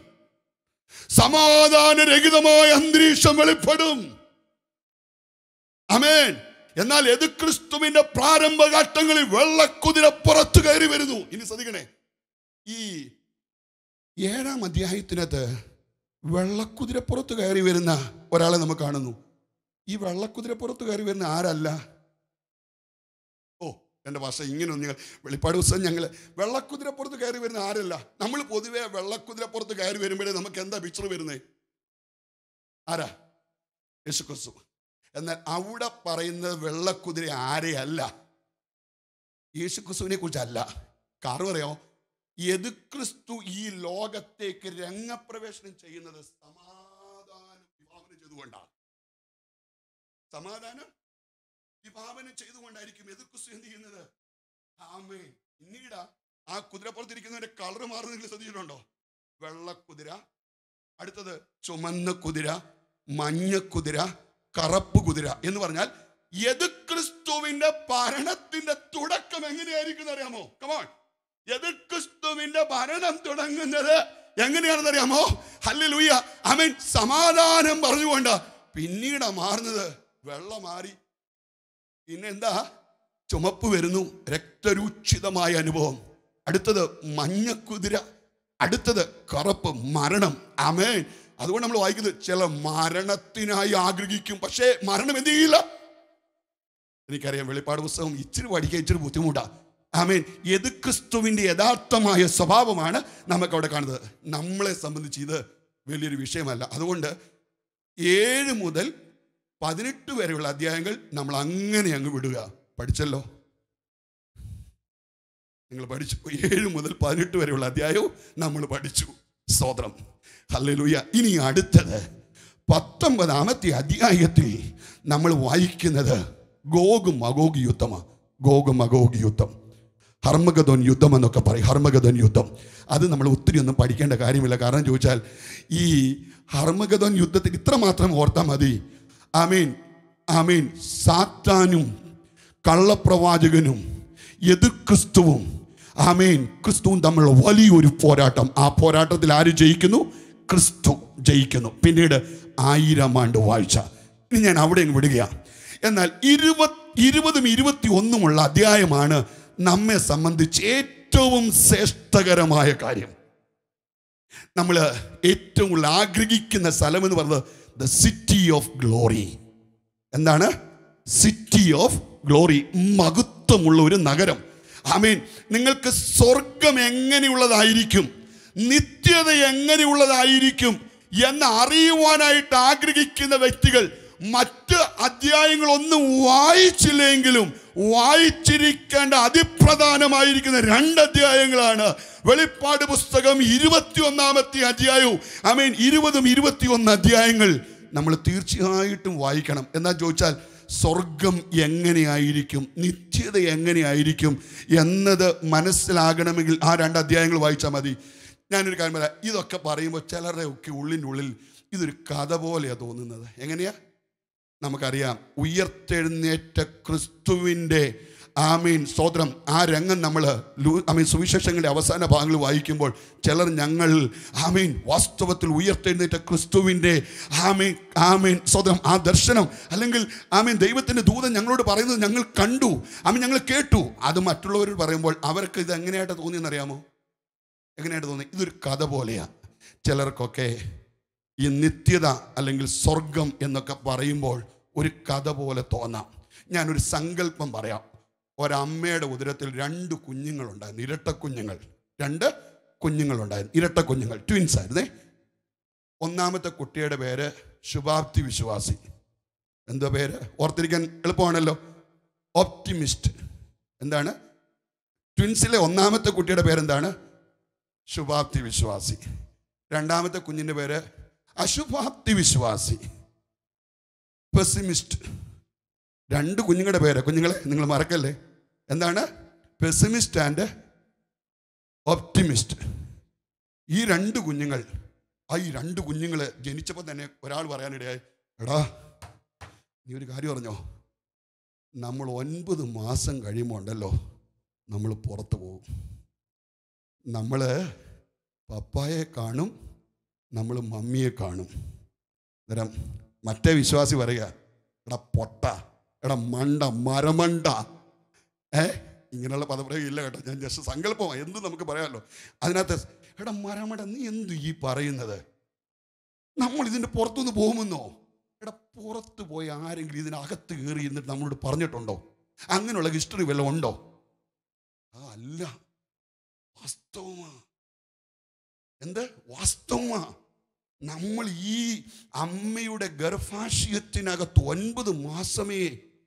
സമാധാനരഹിതമായ അന്തരീക്ഷം വെളിപ്പെടും അമേൻ എന്നാൽ എത് ക്രിസ്തുവിന്റെ പ്രാരംഭഘട്ടങ്ങളിൽ വെള്ളക്കുതിര പുറത്തു കയറി വരുന്നു ഇനി ശ്രദ്ധിക്കണേ ഈ ഏഴാം അധ്യായത്തിനകത്ത് വെള്ളക്കുതിര പുറത്ത് കയറി വരുന്ന ഒരാളെ നമുക്ക് കാണുന്നു ഈ വെള്ളക്കുതിര പുറത്ത് കയറി വരുന്ന ആരല്ല ഓ എൻ്റെ ഭാഷ ഇങ്ങനെ ഒന്ന് ഞങ്ങൾ വെളിപ്പാട് ദിവസം ഞങ്ങൾ വെള്ളക്കുതിരപ്പുറത്ത് കയറി വരുന്ന ആരല്ല നമ്മൾ പൊതുവെ വെള്ളക്കുതിരപ്പുറത്ത് കയറി വരുമ്പോഴേ നമുക്ക് എന്താ പിക്ചർ വരുന്നേ ആരാ യേശുക്രിസ്തു എന്നാൽ അവിടെ പറയുന്നത് വെള്ളക്കുതിര ആരെയല്ല യേശുക്രിസ്തുവിനെ കുറിച്ചല്ല കാരണം അറിയോ എത് ക്രിസ്തു ഈ ലോകത്തേക്ക് രംഗപ്രവേശനം ചെയ്യുന്നത് സമാധാനം വിഭാവനം ചെയ്തുകൊണ്ടാണ് സമാധാനം വിഭാവനം ചെയ്തുകൊണ്ടായിരിക്കും എതിർ ക്രിസ്തു എന്ത് ചെയ്യുന്നത് ആമേ പിന്നീട് ആ കുതിരപ്പുറത്തിരിക്കുന്നതിന്റെ കളർ മാറുന്നത് നിങ്ങൾ ശ്രദ്ധിച്ചിട്ടുണ്ടോ വെള്ളക്കുതിര അടുത്തത് ചുമന്ന കുതിര മഞ്ഞ കുതിര കറുപ്പ് കുതിര എന്ന് പറഞ്ഞാൽ എത് ക്രിസ്തുവിന്റെ ഭരണത്തിന്റെ തുടക്കം എങ്ങനെയായിരിക്കും അറിയാമോ കമോൺ എതിർ ക്രിസ്തുവിന്റെ ഭരണം തുടങ്ങുന്നത് എങ്ങനെയാണെന്ന് അറിയാമോ ഹല്ലേലൂയ അവൻ സമാധാനം പറഞ്ഞുകൊണ്ട് പിന്നീട് മാറുന്നത് വെള്ളം മാറി പിന്നെ എന്താ ചുമപ്പ് വരുന്നു രക്തരൂക്ഷിതമായ അനുഭവം അടുത്തത് മഞ്ഞക്കുതിര അടുത്തത് കറുപ്പ് മരണം അമേൻ അതുകൊണ്ട് നമ്മൾ വായിക്കുന്നത് ചില മരണത്തിനായി ആഗ്രഹിക്കും പക്ഷേ മരണം എന്ത് ചെയ്യില്ല എനിക്കറിയാം വെളിപ്പാട് പുസ്തകം ഇച്ചിരി പഠിക്കാൻ ഇച്ചിരി ബുദ്ധിമുട്ടാ ആമേൻ എത് ക്രിസ്തുവിന്റെ യഥാർത്ഥമായ സ്വഭാവമാണ് നമുക്ക് അവിടെ കാണുന്നത് നമ്മളെ സംബന്ധിച്ച് ഇത് വലിയൊരു വിഷയമല്ല അതുകൊണ്ട് ഏഴ് മുതൽ പതിനെട്ട് വരെയുള്ള അധ്യായങ്ങൾ നമ്മൾ അങ്ങനെ അങ്ങ് വിടുക പഠിച്ചല്ലോ നിങ്ങൾ പഠിച്ചു ഏഴ് മുതൽ പതിനെട്ട് വരെയുള്ള അധ്യായവും നമ്മൾ പഠിച്ചു സ്തോത്രം ഹല്ലേലൂയ ഇനി അടുത്തത് പത്തൊമ്പതാമത്തെ അധ്യായത്തിൽ നമ്മൾ വായിക്കുന്നത് ഗോഗ് മഗോഗ് യുദ്ധമാണ് ഗോഗ് മഗോഗ് യുദ്ധം ഹർമഗതോൻ യുദ്ധം എന്നൊക്കെ പറയും ഹർമഗതോൻ യുദ്ധം അത് നമ്മൾ ഒത്തിരി ഒന്നും പഠിക്കേണ്ട കാര്യമില്ല കാരണം ചോദിച്ചാൽ ഈ ഹർമഗതോൻ യുദ്ധത്തിൽ ഇത്ര മാത്രം ഓർത്താൽ മതി ആമീൻ ആമീൻ സാത്താനും കള്ളപ്രവാചകനും എതിർ ക്രിസ്തുവും ആമേൻ ക്രിസ്തുവും തമ്മിലുള്ള വലിയൊരു പോരാട്ടം ആ പോരാട്ടത്തിൽ ആര് ജയിക്കുന്നു ക്രിസ്തു ജയിക്കുന്നു പിന്നീട് ആയിരം ആണ്ട് വാഴ്ച ഇനി ഞാൻ അവിടെ അങ്ങ് വിടുകയാണ് എന്നാൽ ഇരുപത് ഇരുപതും ഇരുപത്തി ഒന്നുമുള്ള അധ്യായമാണ് നമ്മെ സംബന്ധിച്ച് ഏറ്റവും ശ്രേഷ്ഠകരമായ കാര്യം നമ്മൾ ഏറ്റവും കൂടുതൽ ആഗ്രഹിക്കുന്ന സ്ഥലം എന്ന് പറയുന്നത് ദ സിറ്റി ഓഫ് ഗ്ലോറി എന്താണ് സിറ്റി ഓഫ് ഗ്ലോറി മഹത്വമുള്ള ഒരു നഗരം ആമീൻ നിങ്ങൾക്ക് സ്വർഗം എങ്ങനെയുള്ളതായിരിക്കും നിത്യത എങ്ങനെയുള്ളതായിരിക്കും എന്ന് അറിയുവാനായിട്ട് ആഗ്രഹിക്കുന്ന വ്യക്തികൾ മറ്റ് അധ്യായങ്ങളൊന്നും വായിച്ചില്ലെങ്കിലും വായിച്ചിരിക്കേണ്ട അതിപ്രധാനമായിരിക്കുന്ന രണ്ട് അധ്യായങ്ങളാണ് വെളിപ്പാട് പുസ്തകം ഇരുപത്തി ഒന്നാമത്തെ അധ്യായവും ഐ മീൻ ഇരുപതും ഇരുപത്തിയൊന്ന് അധ്യായങ്ങൾ നമ്മൾ തീർച്ചയായിട്ടും വായിക്കണം എന്നാ ചോദിച്ചാൽ സ്വർഗം എങ്ങനെയായിരിക്കും നിത്യത എങ്ങനെയായിരിക്കും എന്നത് മനസ്സിലാകണമെങ്കിൽ ആ രണ്ട് അധ്യായങ്ങൾ വായിച്ചാൽ മതി ഞാനൊരു കാര്യം പറയാം ഇതൊക്കെ പറയുമ്പോൾ ചിലരുടെ ഒക്കെ ഉള്ളിൻ്റെ ഉള്ളിൽ ഇതൊരു കഥ പോലെയാണ് തോന്നുന്നത് എങ്ങനെയാ നമുക്കറിയാം ഉയർത്തെഴുന്നേറ്റ ക്രിസ്തുവിൻ്റെ ആമീൻ സ്തോത്രം ആ രംഗം നമ്മൾ ആമീൻ സുവിശേഷങ്ങളുടെ അവസാന ഭാഗങ്ങൾ വായിക്കുമ്പോൾ ചിലർ ഞങ്ങൾ ആമീൻ വാസ്തവത്തിൽ ഉയർത്തെഴുന്നേറ്റ ക്രിസ്തുവിൻ്റെ ആമീൻ ആമീൻ സ്തോത്രം ആ ദർശനം അല്ലെങ്കിൽ ആമീൻ ദൈവത്തിൻ്റെ ദൂതൻ ഞങ്ങളോട് പറയുന്നത് ഞങ്ങൾ കണ്ടു ആമീൻ ഞങ്ങൾ കേട്ടു അത് മറ്റുള്ളവരോട് പറയുമ്പോൾ അവർക്ക് ഇത് എങ്ങനെയായിട്ട് തോന്നിയെന്നറിയാമോ എങ്ങനെയായിട്ട് തോന്നി ഇതൊരു കഥ പോലെയാണ് ചിലർക്കൊക്കെ ഈ നിത്യത അല്ലെങ്കിൽ സ്വർഗം എന്നൊക്കെ പറയുമ്പോൾ ഒരു കഥ പോലെ തോന്നാം ഞാനൊരു സങ്കല്പം പറയാം ഒരമ്മയുടെ ഉദരത്തിൽ രണ്ട് കുഞ്ഞുങ്ങളുണ്ടായിരുന്നു ഇരട്ട കുഞ്ഞുങ്ങൾ രണ്ട് കുഞ്ഞുങ്ങളുണ്ടായിരുന്നു ഇരട്ട കുഞ്ഞുങ്ങൾ ട്വിൻസ് ആയിരുന്നേ ഒന്നാമത്തെ കുട്ടിയുടെ പേര് ശുഭാപ്തി വിശ്വാസി എന്താ പേര് ഓർത്തിരിക്കാൻ എളുപ്പമാണല്ലോ ഓപ്റ്റിമിസ്റ്റ് എന്താണ് ട്വിൻസിലെ ഒന്നാമത്തെ കുട്ടിയുടെ പേരെന്താണ് ശുഭാപ്തി വിശ്വാസി രണ്ടാമത്തെ കുഞ്ഞിൻ്റെ പേര് അശുഭാപ്തി വിശ്വാസി പെസിമിസ്റ്റ് രണ്ട് കുഞ്ഞുങ്ങളുടെ പേര് കുഞ്ഞുങ്ങളെ നിങ്ങൾ മറക്കല്ലേ എന്താണ് പെസിമിസ്റ്റ് ആൻഡ് ഓപ്റ്റിമിസ്റ്റ് ഈ രണ്ട് കുഞ്ഞുങ്ങൾ ആ ഈ രണ്ട് കുഞ്ഞുങ്ങൾ ജനിച്ചപ്പോൾ തന്നെ ഒരാൾ പറയാനിടയായി എടാ നീ ഒരു കാര്യം പറഞ്ഞോ നമ്മൾ ഒൻപത് മാസം കഴിയുമ്പോൾ ഉണ്ടല്ലോ നമ്മൾ പുറത്ത് പോകും നമ്മൾ പപ്പായെ കാണും നമ്മൾ മമ്മിയെ കാണും അന്നേരം മറ്റേ വിശ്വാസി പറയുക എടാ പൊട്ട എടാ മണ്ട മരമണ്ട ഏ ഇങ്ങനെയുള്ള പദപ്രയോഗം ഇല്ല കേട്ടോ ഞാൻ ജസ്റ്റ് സങ്കല്പമാണ് എന്ത് നമുക്ക് പറയാമല്ലോ അതിനകത്ത് എടാ മരമണ്ട നീ എന്ത് ഈ പറയുന്നത് നമ്മൾ ഇതിൻ്റെ പുറത്തുനിന്ന് പോകുമെന്നോ എടാ പുറത്ത് പോയി ആരെങ്കിലും ഇതിനകത്ത് കയറി ഇരുന്നിട്ട് നമ്മളോട് പറഞ്ഞിട്ടുണ്ടോ അങ്ങനെയുള്ള ഹിസ്റ്ററി വല്ലതും ഉണ്ടോ ആ അല്ല വാസ്തവമാ എന്ത് വാസ്തവമാ നമ്മൾ ഈ അമ്മയുടെ ഗർഭാശയത്തിനകത്ത് ഒൻപത് മാസമേ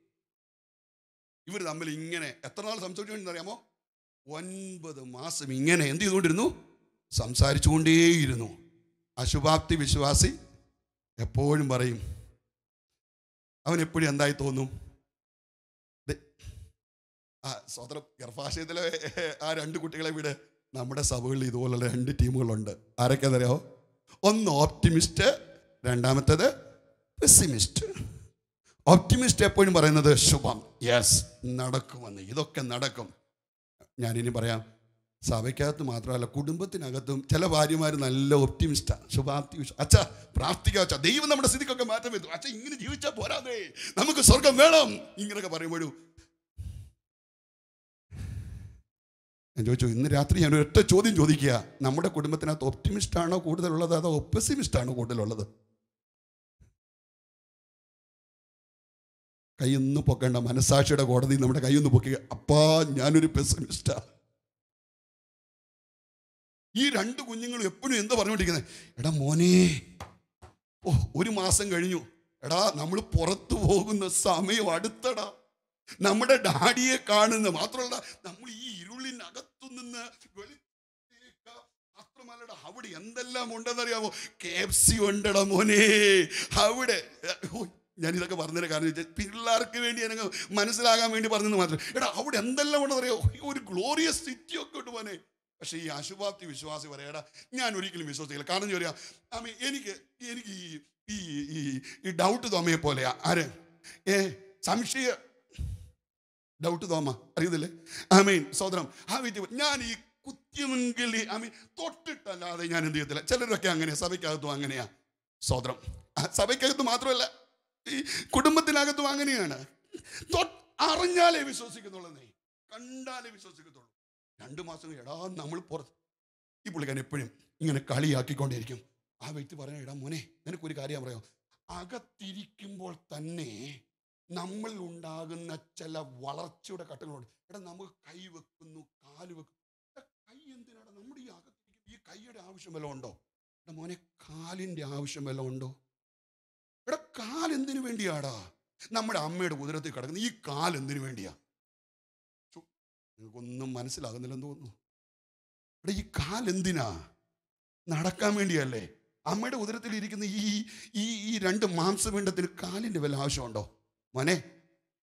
ഇവർ തമ്മിൽ ഇങ്ങനെ എത്ര നാൾ സംസാരിച്ചുകൊണ്ടിരുന്നു അറിയാമോ ഒൻപത് മാസം ഇങ്ങനെ എന്ത് ചെയ്തുകൊണ്ടിരുന്നു സംസാരിച്ചുകൊണ്ടേയിരുന്നു അശുഭാപ്തി വിശ്വാസി എപ്പോഴും പറയും അവൻ എപ്പോഴും എന്തായി തോന്നും ദേ- ആ സ്വതന്ത്ര ഗർഭാശയത്തിലെ ആ രണ്ട് കുട്ടികളെ വിട് നമ്മുടെ സഭകളിൽ ഇതുപോലുള്ള രണ്ട് ടീമുകളുണ്ട് ആരൊക്കെ അറിയാമോ ഒന്ന് ഓപ്റ്റിമിസ്റ്റ് രണ്ടാമത്തേത് പെസിമിസ്റ്റ് ഓപ്റ്റിമിസ്റ്റ് എപ്പോഴും പറയുന്നത് ശുഭം യെസ് നടക്കുമെന്ന് ഇതൊക്കെ നടക്കും ഞാനിനി പറയാം സഭയ്ക്കകത്ത് മാത്രമല്ല കുടുംബത്തിനകത്തും ചില ഭാര്യമാർ നല്ല ഒപ്റ്റിമിസ്റ്റാണ് ശുഭാപ്തി വിശ്വ അച്ഛ പ്രാർത്ഥിക്കുക അച്ഛ ദൈവം നമ്മുടെ സ്ഥിതിക്കൊക്കെ മാറ്റം വരുത്തും അച്ഛ ഇങ്ങനെ ജീവിച്ചാൽ പോരാതെ നമുക്ക് സ്വർഗം വേണം ഇങ്ങനെയൊക്കെ പറയുമ്പോഴും ഞാൻ ചോദിച്ചു ഇന്ന് രാത്രി ഞാൻ ഒരൊറ്റ ചോദ്യം ചോദിക്കുക നമ്മുടെ കുടുംബത്തിനകത്ത് ഒപ്റ്റിമിസ്റ്റ് ആണോ കൂടുതലുള്ളത് അതോ ഒപ്പസിമിസ്റ്റ് ആണോ കൂടുതലുള്ളത് കൈയൊന്നും പൊക്കേണ്ട മനസാക്ഷിയുടെ കോടതി നമ്മുടെ കൈയൊന്ന് പൊക്കുക അപ്പാ ഞാനൊരു പെസിമിസ്റ്റാ ഈ രണ്ട് കുഞ്ഞുങ്ങളും എപ്പോഴും എന്താ പറഞ്ഞുകൊണ്ടിരിക്കുന്നത് എടാ മോനെ ഓ ഒരു മാസം കഴിഞ്ഞു എടാ നമ്മൾ പുറത്തു പോകുന്ന സമയം അടുത്തടാ നമ്മുടെ ഡാഡിയെ കാണുന്ന മാത്രമല്ല നമ്മൾ ഈ ഇരുളിനകത്തു നിന്ന് വെളിച്ചത്തേക്ക് മാത്രമല്ലടാ അവിടെ എന്തെല്ലാം ഉണ്ടെന്നറിയാമോ കെ എഫ് സി ഉണ്ടടാ മോനെ അവിടെ ഓ, ഞാനിതൊക്കെ പറഞ്ഞതിന് കാരണം വെച്ചാൽ പിള്ളേർക്ക് വേണ്ടി എനിക്ക് മനസ്സിലാകാൻ വേണ്ടി പറഞ്ഞെന്ന് മാത്രം എടാ അവിടെ എന്തെല്ലാം ഉണ്ടെന്നറിയോ ഒരു ഗ്ലോറിയസ് സിറ്റി ഒക്കെ ഉണ്ട് മോനെ പക്ഷേ ഈ അശുഭാപ്തി വിശ്വാസി പറയടാ ഞാൻ ഒരിക്കലും വിശ്വസിക്കില്ല കാരണം ചോദിക്കാം ആമി എനിക്ക് എനിക്ക് ഈ ഈ ഈ ഈ ഡൗട്ട് തോമയെ പോലെയാ ആര് ഏ സംശയ ഡൗട്ട് തോമ അറിയത്തില്ലേ ആമീൻ സോദരം ആ വീട്ടിൽ ഞാൻ ഈ കുത്തിയെങ്കിൽ ആമീൻ തൊട്ടിട്ടല്ലാതെ ഞാൻ എന്ത് ചെയ്യത്തില്ല ചിലരൊക്കെ അങ്ങനെയാ സഭയ്ക്കകത്തും അങ്ങനെയാ സോദരം ആ, സഭയ്ക്കകത്ത് മാത്രമല്ല ഈ കുടുംബത്തിനകത്തും അങ്ങനെയാണ് തൊട്ട് അറിഞ്ഞാലേ വിശ്വസിക്കുന്നുള്ളൂ കണ്ടാലേ വിശ്വസിക്കത്തുള്ളൂ രണ്ട് മാസം കഴിഞ്ഞ്, എടാ നമ്മൾ പുറത്ത് ഈ പുള്ളിക്കാരൻ എപ്പോഴും ഇങ്ങനെ കളിയാക്കിക്കൊണ്ടിരിക്കും ആ വ്യക്തി പറഞ്ഞ എടാ മോനെ നിനക്കൊരു കാര്യം പറയാം അകത്തിരിക്കുമ്പോൾ തന്നെ നമ്മളിൽ ഉണ്ടാകുന്ന ചില വളർച്ചയുടെ ഘട്ടങ്ങളുണ്ട് എടാ നമുക്ക് കൈ വെക്കുന്നു കാല് വെക്കുന്നു എടാ, കൈ എന്തിനാണ് നമ്മുടെ ഈ അകത്തിരിക്കും ഈ കൈയുടെ ആവശ്യം വല്ലതും ഉണ്ടോ എടാ മോനെ കാലിൻ്റെ ആവശ്യം വല്ലതും ഉണ്ടോ എടാ കാൽ എന്തിനു വേണ്ടിയാടാ നമ്മുടെ അമ്മയുടെ ഉദരത്തിൽ കിടക്കുന്ന ഈ കാൽ എന്തിനു വേണ്ടിയാ ഛു, നിങ്ങൾക്കൊന്നും മനസ്സിലാകുന്നില്ലെന്ന് തോന്നുന്നു എടാ ഈ കാൽ എന്തിനാ നടക്കാൻ വേണ്ടിയല്ലേ അമ്മയുടെ ഉദരത്തിൽ ഇരിക്കുന്ന ഈ ഈ ഈ രണ്ട് മാംസപിണ്ഡത്തിന് കാലിൻ്റെ വല്ല ആവശ്യമുണ്ടോ മോനെ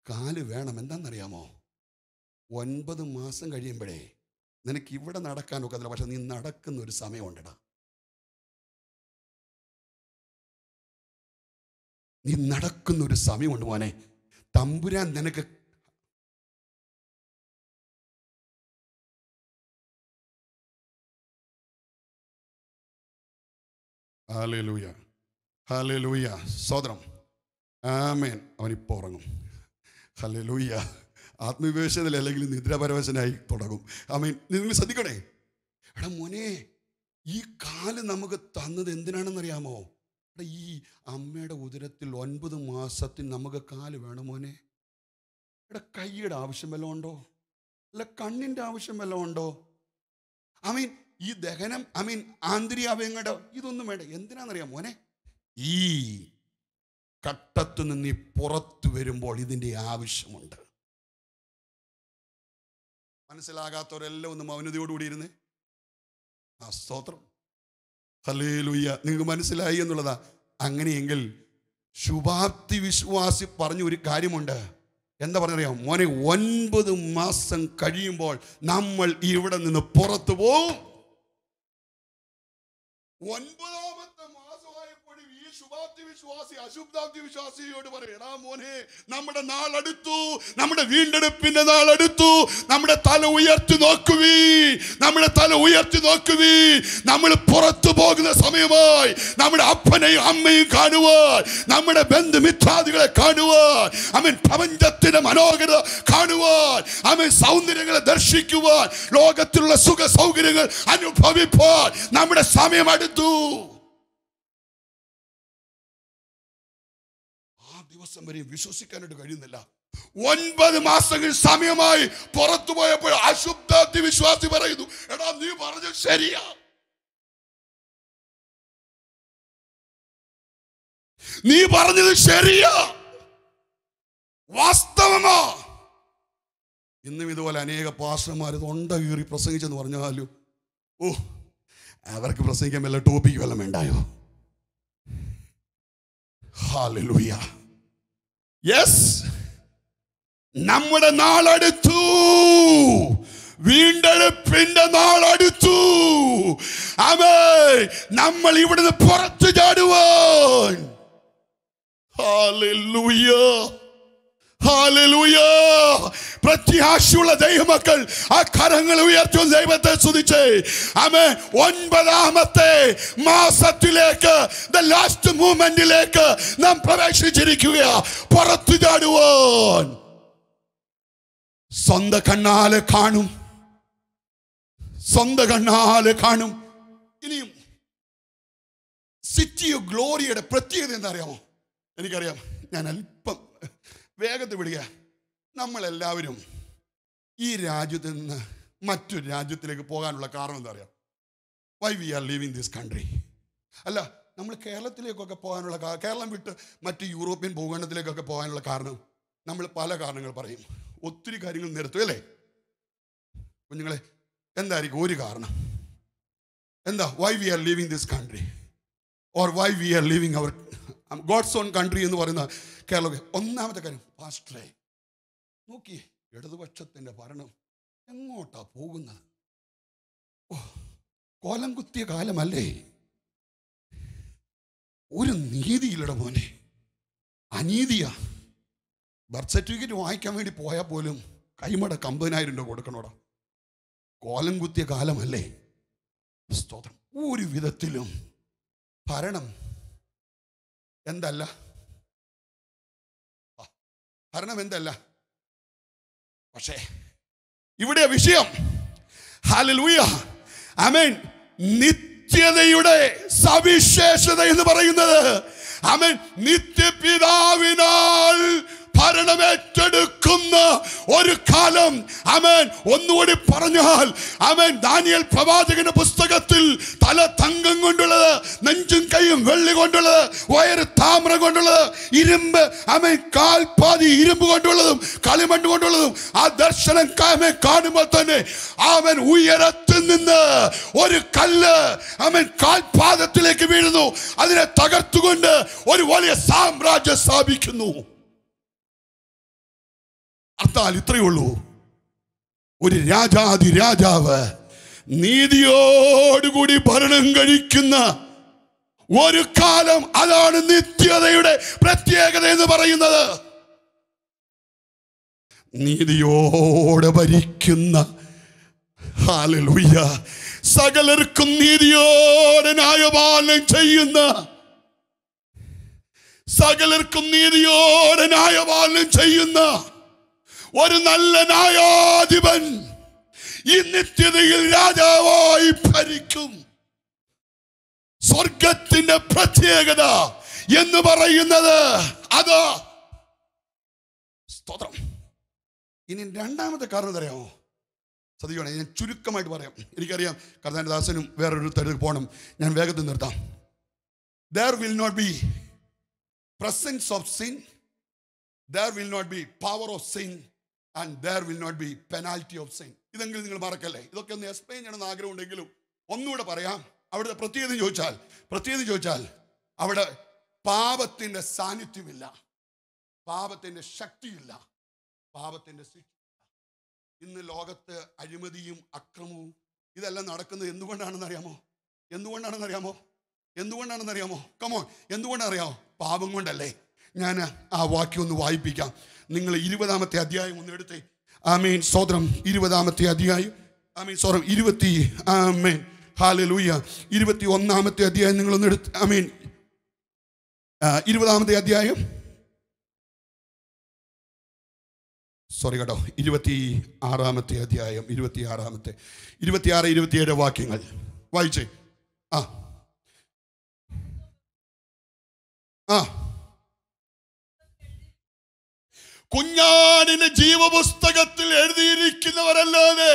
കാല് വേണം എന്താണെന്നറിയാമോ ഒൻപത് മാസം കഴിയുമ്പോഴേ നിനക്ക് ഇവിടെ നടക്കാൻ ഒക്കത്തില്ല പക്ഷെ നീ നടക്കുന്ന ഒരു സമയമുണ്ടടാ നീ നടക്കുന്ന ഒരു സമയമുണ്ട് മോനെ തമ്പുരാൻ നിനക്ക് ഹാലൂയ ഹാലൂയ സോദരം ആമേൻ അവനിപ്പോൾ ഉറങ്ങും ഹലൂയ ആത്മവിവേശത്തിൽ അല്ലെങ്കിൽ നിദ്രാപരവശനായി തുടങ്ങും ആമേൻ നിങ്ങൾ ശ്രദ്ധിക്കണേ എടാ മോനെ ഈ കാല് നമുക്ക് തന്നത് എന്തിനാണെന്നറിയാമോ എടാ ഈ അമ്മയുടെ ഉദരത്തിൽ ഒൻപത് മാസത്തിൽ നമുക്ക് കാല് വേണം മോനെ എടാ കൈയുടെ ആവശ്യം വല്ലതും ഉണ്ടോ അല്ല കണ്ണിൻ്റെ ആവശ്യം വല്ലതും ഉണ്ടോ ഐ മീൻ ഈ ദഹനം ഐ മീൻ ആന്തരികാവയങ്ങളുടെ ഇതൊന്നും വേണ്ട എന്തിനാണെന്നറിയാം മോനെ ഈ കട്ടത്തു നിന്ന് ഈ പുറത്തു വരുമ്പോൾ ഇതിൻ്റെ ആവശ്യമുണ്ട് മനസ്സിലാകാത്തവരെല്ലാം ഒന്ന് മൗനതയോടുകൂടി ഇരുന്നേ ആ സ്തോത്രം ഹലേലുയ്യ നിങ്ങൾക്ക് മനസ്സിലായി എന്നുള്ളതാ അങ്ങനെയെങ്കിൽ ശുഭാപ്തി വിശ്വാസി പറഞ്ഞ ഒരു കാര്യമുണ്ട് എന്താ പറഞ്ഞറിയാം മോനെ ഒൻപത് മാസം കഴിയുമ്പോൾ നമ്മൾ ഇവിടെ നിന്ന് പുറത്തു പോവും ഒൻപതാമത്തെ മാസമായപ്പോഴും ഈ ശുഭാപ്തി വിശ്വാസി അശുഭാപ്തി വിശ്വാസിയോട് പറയടാ മോനെ നമ്മുടെ നാളടുത്തു നമ്മുടെ വീണ്ടെടുപ്പിന്റെ നാളടുത്തു നമ്മുടെ തല ഉയർത്തി നോക്കുവീ നമ്മുടെ തല ഉയർത്തി നോക്കുവീ നമ്മൾ പുറത്തു പോകുന്ന സമയമായി നമ്മുടെ അപ്പനെയും അമ്മയും കാണുവാൻ നമ്മുടെ ബന്ധുമിത്രാദികളെ കാണുവാൻ അവൻ പ്രപഞ്ചത്തിന്റെ മനോഹരത കാണുവാൻ അവൻ സൗന്ദര്യങ്ങളെ ദർശിക്കുവാൻ ലോകത്തിലുള്ള സുഖ സൗകര്യങ്ങൾ അനുഭവിപ്പാൻ നമ്മുടെ സമയം അടുത്തു ആ ദിവസം വരെ വിശ്വസിക്കാനായിട്ട് കഴിയുന്നില്ല ഒൻപത് മാസങ്ങൾ സമയമായി പുറത്തു പോയപ്പോൾ അശുദ്ധാത്തി വിശ്വാസി പറയുന്നു എടാ നീ പറഞ്ഞത് ശരിയാ നീ പറഞ്ഞത് ശരിയാ വാസ്തവമാ ഇന്നും ഇതുപോലെ അനേക പാസ്റ്റർമാർ തൊണ്ട കീറി പ്രസംഗിച്ചെന്ന് പറഞ്ഞാലും ഓ അവർക്ക് പ്രസംഗിക്കാൻ വല്ല ടോപ്പിക്ക് വല്ലതും വേണ്ടായോ ഹാലൂയ യെസ് നമ്മുടെ നാളടുത്തു വീണ്ടെടുപ്പിന്റെ നാളടുത്തു അവേ നമ്മൾ ഇവിടുന്ന് പുറത്തു ചാടുവാൻ ഹാലൂയ ഹാലൂയ പ്രത്യാശയുള്ള ദൈവമക്കൾ ആ കരങ്ങൾ ഉയർത്തുന്ന ദൈവത്തെ സ്തുതിച്ച് ആമേ ഒൻപതാമത്തെ മാസത്തിലേക്ക് ദ ലാസ്റ്റ് മൂമെന്റിലേക്ക് നാം പ്രവേശിച്ചിരിക്കുക പുറത്തു ചാടുവാൻ സ്വന്തം കണ്ണാല് കാണും സ്വന്തം കണ്ണാല് കാണും ഇനിയും സിറ്റി ഓഫ് ഗ്ലോറിയുടെ പ്രത്യേകത എന്താ അറിയാമോ എനിക്കറിയാം ഞാൻ അല്പം വേഗത്തിൽ വിടുക നമ്മളെല്ലാവരും ഈ രാജ്യത്ത് നിന്ന് മറ്റൊരു രാജ്യത്തിലേക്ക് പോകാനുള്ള കാരണം എന്താ അറിയാം why we are living this country അല്ല നമ്മൾ കേരളത്തിലേക്കൊക്കെ പോകാനുള്ള കാ- കേരളം വിട്ട് മറ്റ് യൂറോപ്യൻ ഭൂഖണ്ഡത്തിലേക്കൊക്കെ പോകാനുള്ള കാരണം നമ്മൾ പല കാരണങ്ങൾ പറയും ഒത്തിരി കാര്യങ്ങൾ നിരത്തും അല്ലേ കുഞ്ഞുങ്ങളെ എന്തായിരിക്കും ഒരു കാരണം എന്താ why we are living this country or why we are living our God's own country എന്ന് പറയുന്ന കേരള ഒന്നാമത്തെ കാര്യം പാസ്റ്ററെ നോക്കി ഇടതുപക്ഷത്തിന്റെ ഭരണം എങ്ങോട്ടാ പോകുന്നത് ഓ കോലം കുത്തിയ കാലമല്ലേ ഒരു നീതിയില്ലട മോനെ അനീതിയാ ബർത്ത് സർട്ടിഫിക്കറ്റ് വാങ്ങിക്കാൻ വേണ്ടി പോയാൽ പോലും കൈമടക്ക് അമ്പതിനായിരം രൂപ കൊടുക്കണോടാ കോലം കുത്തിയ കാലമല്ലേ സ്തോത്രം ഒരു വിധത്തിലും ഭരണം എന്തല്ല ആ, ഭരണം എന്തല്ല പക്ഷേ ഇവിടെ വിഷയം ഹാലലൂയ അമേൻ നിത്യതയുടെ സവിശേഷത എന്ന് പറയുന്നത് അമേൻ നിത്യപിതാവിനാൽ ഭരണമേറ്റെടുക്കുന്ന ഒരു കാലം അമേൻ ഒന്നുകൂടി പറഞ്ഞാൽ അമേൻ ദാനിയൽ പ്രവാചകന്റെ പുസ്തകത്തിൽ തല തങ്കം കൊണ്ടുള്ളത് നെഞ്ചും കൈയും വെള്ളി കൊണ്ടുള്ളത് വയറ് താമ്രം കൊണ്ടുള്ളത് ഇരുമ്പ് അമേൻ കാൽപാതി ഇരുമ്പ് കൊണ്ടുള്ളതും കളിമണ്ണ് കൊണ്ടുള്ളതും ആ ദർശനം കാമെ കാണുമ്പോൾ തന്നെ അവൻ ഉയരത്തിൽ നിന്ന് ഒരു കല്ല് അവൻ കാൽപാദത്തിലേക്ക് വീഴുന്നു അതിനെ തകർത്തുകൊണ്ട് ഒരു വലിയ സാമ്രാജ്യം സ്ഥാപിക്കുന്നു അർത്ഥാൽ ഇത്രയേ ഉള്ളൂ ഒരു രാജാതി രാജാവ് നീതിയോടുകൂടി ഭരണം കഴിക്കുന്ന ഒരു കാലം അതാണ് നിത്യതയുടെ പ്രത്യേകത എന്ന് പറയുന്നത് നീതിയോടെ ഭരിക്കുന്ന ഹാലലുയ്യ സകലർക്കും നീതിയോടെ ന്യായപാലനം ചെയ്യുന്ന സകലർക്കും നീതിയോടെ ന്യായപാലനം ചെയ്യുന്ന ഒരു നല്ല ന്യായാധിപൻ ഈ നിത്യതയിൽ രാജാവായി ഭരിക്കും സ്വർഗത്തിന്റെ പ്രത്യേകത എന്ന് പറയുന്നത് അത് സ്തോത്രം ഇനി രണ്ടാമത്തെ കാരണം അറിയാമോ സതിയോണെ ഞാൻ ചുരുക്കമായിട്ട് പറയാം എനിക്കറിയാം കർത്താനദാസനും വേറൊരു തരത്തിൽ പോകണം ഞാൻ വേഗത്തിൽ നിർത്താം there will not be presence of sin there will not be power of sin and there will not be penalty of sin ഇതെങ്കിലും നിങ്ങൾ മറക്കല്ലേ ഇതൊക്കെ ഒന്ന് എക്സ്പ്ലെയിൻ ചെയ്യണമെന്ന് ആഗ്രഹമുണ്ടെങ്കിലും ഒന്നുകൂടെ പറയാം അവിടുത്തെ പ്രത്യേകത ചോദിച്ചാൽ പ്രത്യേകത ചോദിച്ചാൽ അവിടെ പാപത്തിന്റെ സാന്നിധ്യമില്ല പാപത്തിന്റെ ശക്തിയില്ല പാപത്തിന്റെ ശിക്ഷ ഇന്ന് ലോകത്ത് അഴിമതിയും അക്രമവും ഇതെല്ലാം നടക്കുന്നത് എന്തുകൊണ്ടാണെന്ന് അറിയാമോ എന്തുകൊണ്ടാണെന്ന് അറിയാമോ എന്തുകൊണ്ടാണെന്ന് അറിയാമോ കമോ എന്തുകൊണ്ടാണെന്ന് അറിയാമോ പാപം കൊണ്ടല്ലേ ഞാൻ ആ വാക്യം ഒന്ന് വായിപ്പിക്കാം നിങ്ങൾ ഇരുപതാമത്തെ അധ്യായം ഒന്ന് എടുത്തേ ആമേൻ സ്വതന്ത്രം ഇരുപതാമത്തെ അധ്യായം ആമേൻ സ്വതന്ത്രം ഇരുപത്തി ആമേൻ ഹാലലൂയ ഇരുപത്തി ഒന്നാമത്തെ അധ്യായം നിങ്ങളൊന്ന് എടുത്ത് ആമേൻ ആ, ഇരുപതാമത്തെ അധ്യായം സോറി കേട്ടോ ഇരുപത്തി ആറാമത്തെ അധ്യായം ഇരുപത്തി ആറാമത്തെ ഇരുപത്തിയാറ് ഇരുപത്തിയേഴ് വാക്യങ്ങൾ വായിച്ചേ ആ ആ കുഞ്ഞാടിന്റെ ജീവപുസ്തകത്തിൽ എഴുതിയിരിക്കുന്നവരല്ലാതെ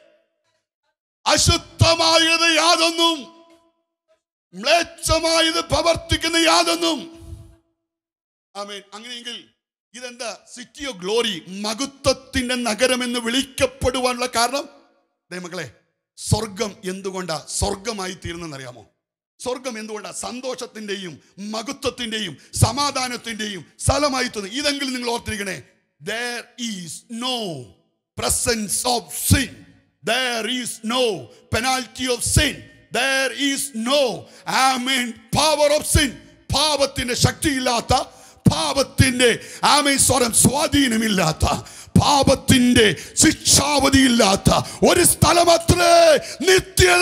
അശുദ്ധമായത് യാതൊന്നും മ്ലേച്ഛമായത് പ്രവർത്തിക്കുന്ന യാതൊന്നും ആമേൻ അങ്ങനെയെങ്കിൽ ഇതെന്താ സിറ്റി ഓഫ് ഗ്ലോറി മഹത്വത്തിന്റെ നഗരം എന്ന് വിളിക്കപ്പെടുവാനുള്ള കാരണം ദേ മക്കളെ സ്വർഗം എന്തുകൊണ്ടാ സ്വർഗമായി തീർന്നെന്നറിയാമോ സ്വർഗം എന്തുകൊണ്ടാ സന്തോഷത്തിന്റെയും മഹത്വത്തിന്റെയും സമാധാനത്തിന്റെയും സ്ഥലമായി തീർന്നു ഇതെങ്കിലും നിങ്ങൾ ഓർത്തിരിക്കണേ there is no presence of sin there is no penalty of sin there is no amen power of sin പാപത്തിന്റെ ശക്തിയില്ലാത്ത പാപത്തിന്റെ ആമേൻ സ്വരം സ്വാധീനമില്ലാത്ത പാപത്തിന്റെ ശിക്ഷാവധിയില്ലാത്ത ഒരു സ്ഥലമത്രേ നിത്യത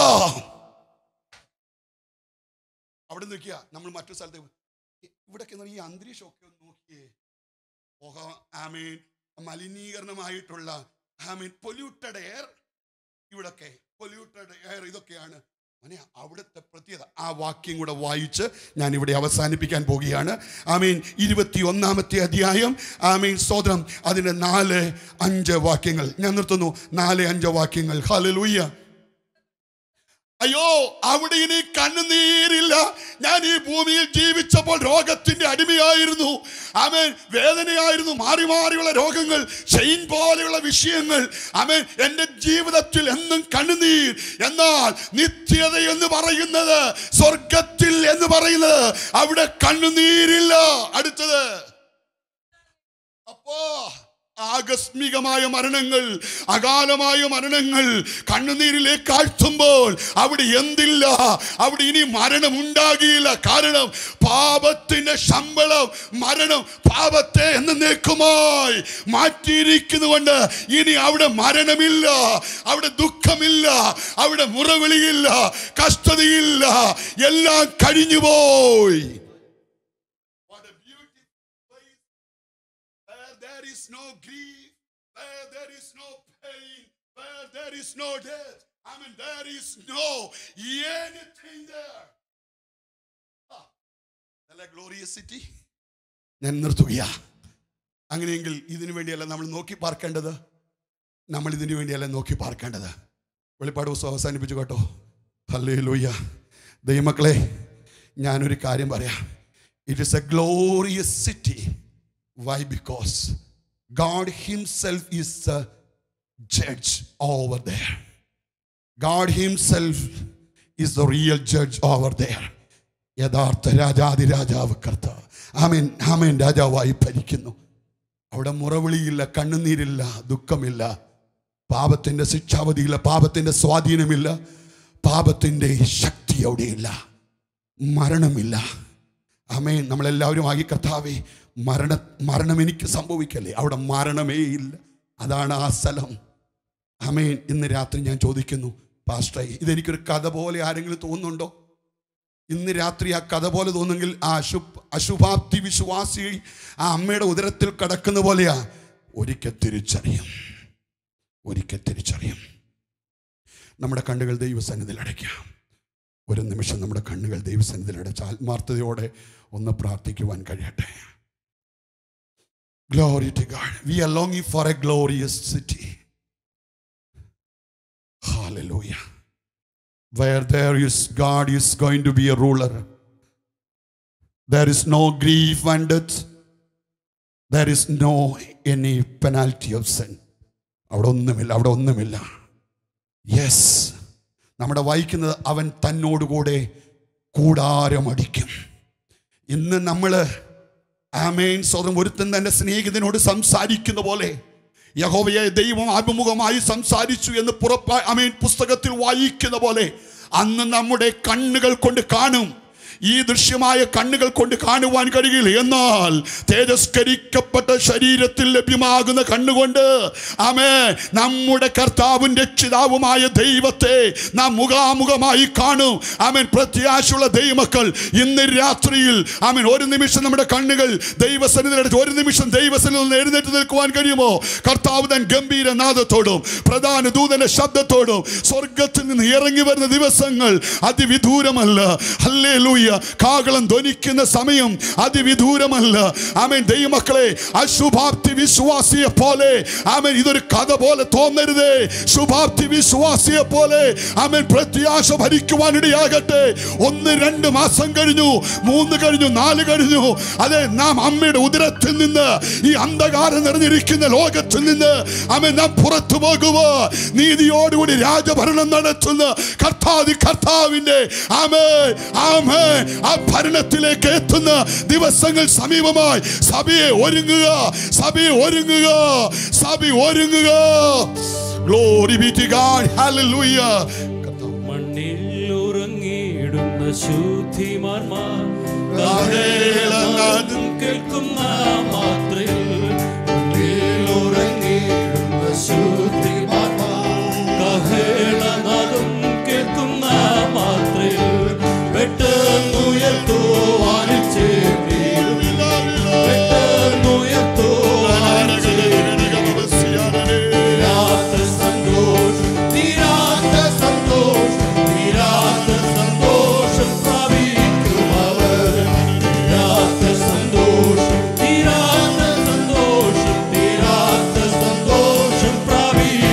അവിടെ നിൽക്കുക നമ്മൾ മറ്റു സ്ഥലത്ത് ഇവിടൊക്കെ ഈ അന്തരീക്ഷമൊക്കെ ഒന്ന് നോക്കിയേ പുക ആമീൻ മലിനീകരണമായിട്ടുള്ള ആമീൻ പൊല്യൂട്ടഡ് എയർ ഇവിടൊക്കെ പൊല്യൂട്ടഡ് എയർ ഇതൊക്കെയാണ് മോനെ അവിടുത്തെ പ്രത്യേകത ആ വാക്യം കൂടെ വായിച്ച് ഞാൻ ഇവിടെ അവസാനിപ്പിക്കാൻ പോവുകയാണ് ആമീൻ ഇരുപത്തി ഒന്നാമത്തെ അധ്യായം ആമീൻ സ്തോത്രം അതിൻ്റെ നാല് അഞ്ച് വാക്യങ്ങൾ ഞാൻ നിർത്തുന്നു നാല് അഞ്ച് വാക്യങ്ങൾ ഹല്ലേലൂയ അയ്യോ അവിടെ ഇനി കണ്ണുനീരില്ല ഞാൻ ഈ ഭൂമിയിൽ ജീവിച്ചപ്പോൾ രോഗത്തിന്റെ അടിമയായിരുന്നു അവൻ വേദനയായിരുന്നു മാറി മാറിയുള്ള രോഗങ്ങൾ ചെയിൻ പോലെയുള്ള വിഷയങ്ങൾ അവൻ എൻ്റെ ജീവിതത്തിൽ എന്നും കണ്ണുനീർ എന്നാൽ നിത്യത എന്ന് പറയുന്നത് സ്വർഗത്തിൽ എന്ന് പറയുന്നത് അവിടെ കണ്ണുനീരില്ല അടുത്തത് അപ്പോ ആകസ്മികമായ മരണങ്ങൾ അകാലമായ മരണങ്ങൾ കണ്ണുനീരിലേക്ക് ആഴ്ത്തുമ്പോൾ അവിടെ എന്തില്ല അവിടെ ഇനി മരണം ഉണ്ടാകില്ല കാരണം പാപത്തിന്റെ ശമ്പളം മരണം പാപത്തെ എന്നേക്കുമായി മാറ്റിയിരിക്കുന്നുകൊണ്ട് ഇനി അവിടെ മരണമില്ല അവിടെ ദുഃഖമില്ല അവിടെ മുറവിളിയില്ല കഷ്ടതയില്ല എല്ലാം കഴിഞ്ഞുപോയി What a beautiful place where there is no grief, where there is no pain, where there is no death. I mean, there is no anything there. Ah, നല്ല glorious city. ഞാൻ നിർത്തുകയാ അങ്ങനെയെങ്കിൽ ഇതിനു വേണ്ടിയല്ല നമ്മൾ നോക്കി പാർക്കേണ്ടത് നമ്മൾ ഇതിനു വേണ്ടിയല്ല നോക്കി പാർക്കേണ്ടത് വെളിപ്പാട് ദിവസം അവസാനിപ്പിച്ചു കേട്ടോ ഹല്ലേ ലൂയ്യ ദൈവമക്കളെ ഞാനൊരു കാര്യം പറയാം it is a glorious city why because God himself is a judge over there God himself is the real judge over there യഥാർത്ഥ രാജാതിരാജാവ് കർത്താവ് ആമേൻ ആമേൻ രാജാവായി ഭരിക്കുന്നു അവിടെ മുറവിളിയില്ല കണ്ണുനീരില്ല ദുഃഖമില്ല പാപത്തിൻ്റെ ശിക്ഷാവധിയില്ല പാപത്തിൻ്റെ സ്വാധീനമില്ല പാപത്തിൻ്റെ ശക്തി അവിടെയില്ല മരണമില്ല അമേ നമ്മളെല്ലാവരും ആകി കർത്താവേ മരണ മരണം എനിക്ക് സംഭവിക്കല്ലേ അവിടെ മരണമേ ഇല്ല അതാണ് ആ സ്ഥലം അമേൻ ഇന്ന് രാത്രി ഞാൻ ചോദിക്കുന്നു പാസ്റ്റേ ഇതെനിക്കൊരു കഥ പോലെ ആരെങ്കിലും തോന്നുന്നുണ്ടോ ഇന്ന് രാത്രി ആ കഥ പോലെ തോന്നുമെങ്കിൽ ആ അശു അശുഭാപ്തി വിശ്വാസി ആ അമ്മയുടെ ഉദരത്തിൽ കിടക്കുന്ന പോലെയാ ഒരിക്കൽ തിരിച്ചറിയും ഒരിക്കൽ തിരിച്ചറിയും നമ്മുടെ കണ്ണുകൾ ദൈവസന്നിധിയിൽ അടയ്ക്കാം ഒരു നിമിഷം നമ്മുടെ കണ്ണുകൾ ദൈവസന്നിധിയിൽ അടച്ച് ആത്മാർത്ഥതയോടെ ഒന്ന് പ്രാർത്ഥിക്കുവാൻ കഴിയട്ടെ glory to God we are ലോങ്ങിങ് for a glorious city Hallelujah. Where there is God is going to be a ruler. There is no grief and death. There is no any penalty of sin. അവിടെ ഒന്നുമില്ല അവിടെ ഒന്നുമില്ല yes നമ്മുടെ വായിക്കുന്നത് അവൻ തന്നോടുകൂടെ കൂടാരമടിക്കും ഇന്ന് നമ്മൾ ആമേൻ സ്വതം ഒരുത്തൻ തന്റെ സ്നേഹിതനോട് സംസാരിക്കുന്ന പോലെ യഹോവയെ ദൈവം അഭിമുഖമായി സംസാരിച്ചു എന്ന് പുറപ്പാ അമേൻ പുസ്തകത്തിൽ വായിക്കുന്ന പോലെ അന്ന് നമ്മുടെ കണ്ണുകൾ കൊണ്ട് കാണും ഈ ദൃശ്യമായ കണ്ണുകൾ കൊണ്ട് കാണുവാൻ കഴിയില്ല എന്നാൽ തേജസ്കരിക്കപ്പെട്ട ശരീരത്തിൽ ലഭ്യമാകുന്ന കണ്ണുകൊണ്ട് ആമേ നമ്മുടെ കർത്താവും രക്ഷിതാവുമായ ദൈവത്തെ നാം മുഖാമുഖമായി കാണും ആമേൻ പ്രത്യാശയുള്ള ദൈവമക്കൾ ഇന്ന് രാത്രിയിൽ ആമേൻ ഒരു നിമിഷം നമ്മുടെ കണ്ണുകൾ ദൈവസന്നിധിയുടെ ഒരു നിമിഷം ദൈവസന്നിധിയിൽ നിന്ന് എഴുന്നേറ്റ് നിൽക്കുവാൻ കഴിയുമോ കർത്താവ് തൻ ഗംഭീര നാദത്തോടും പ്രധാന ദൂതന്റെ ശബ്ദത്തോടും സ്വർഗത്തിൽ നിന്ന് ഇറങ്ങി വരുന്ന ദിവസങ്ങൾ അതിവിദൂരമല്ല ഹല്ലേ ലൂയ കാകളം ധ്വനിക്കുന്ന സമയം അതിവിദൂരമല്ല ആമേൻ ദൈവമക്കളെ അശുഭാപ്തി വിശ്വാസിയെ പോലെ ആമേൻ ഇതൊരു കഥ പോലെ തോന്നരുതേ ശുഭാപ്തി വിശ്വാസിയെ പോലെ ആമേൻ പ്രത്യാശ ഭരിക്കുവാനിടയാകട്ടെ ഒന്ന് രണ്ട് മാസം കഴിഞ്ഞു മൂന്ന് കഴിഞ്ഞു നാല് കഴിഞ്ഞു അതെ നാം അമ്മയുടെ ഉദരത്തിൽ നിന്ന് ഈ അന്ധകാരം നിറഞ്ഞിരിക്കുന്ന ലോകത്തിൽ നിന്ന് ആമേൻ നാം പുറത്തു പോകുമോ നീതിയോടുകൂടി രാജഭരണം നടത്തുന്ന കർത്താതി കർത്താവിന്റെ ആമേ ആമേ ആ ഭരണത്തിലേക്ക് എത്തുന്ന ദിവസങ്ങൾ സമീപമായി സഭയെ ഒരുങ്ങുക സഭയെ ഒരുങ്ങുക സഭ ഒരുങ്ങുക glory be to God hallelujah മണ്ണിൽ ഉറങ്ങിയിടുന്ന ശുദ്ധിമാന്മാർ കാഹളനാദം കേൾക്കുന്ന മാത്രയിൽ മണ്ണിൽ ഉറങ്ങിയിടുന്ന ശുദ്ധിമാന്മാർ കഹേളനാദം കേൾക്കുന്ന മാത്രയിൽ പെട്ടെന്നുയർത്തുവാനിൽ ചേർന്നിടും പെട്ടെന്നുയർത്തുവാനിൽ തീരാത്ത സന്തോഷം തീരാത്ത സന്തോഷം തീരാത്ത സന്തോഷം പ്രാപിക്കുമവർ തീരാത്ത സന്തോഷം തീരാത്ത സന്തോഷം തീരാത്ത സന്തോഷം പ്രാപിക്കും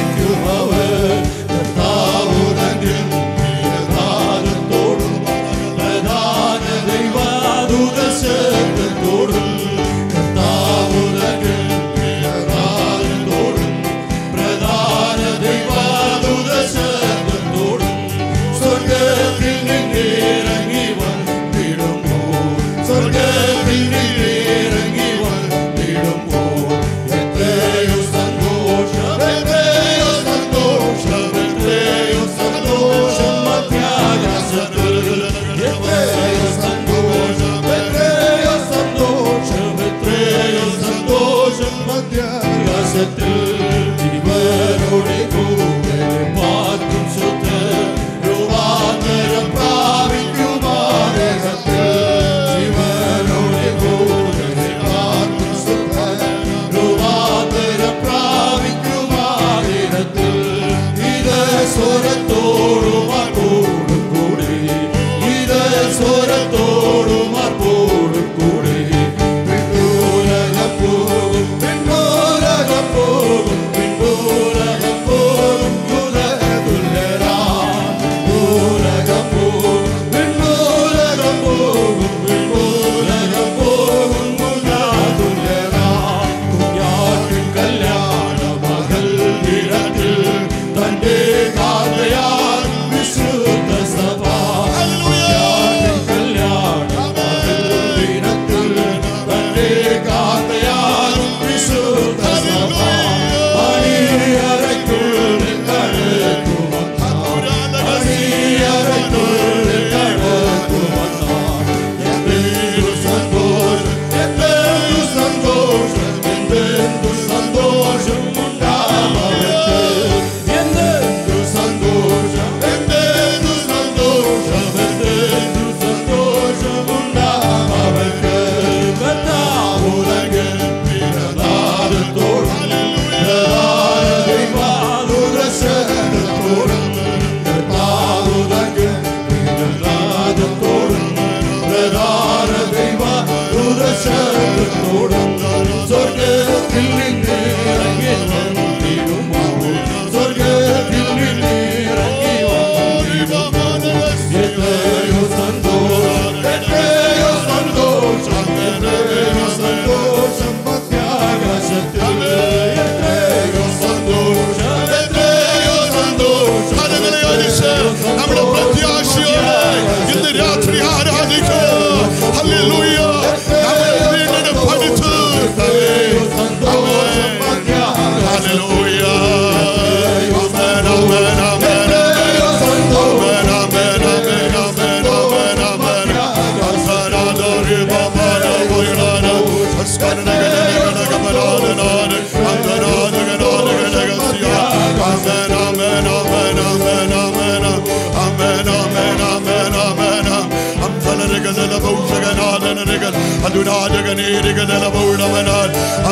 അതുരാജകനേരികലപൗടമനാൽ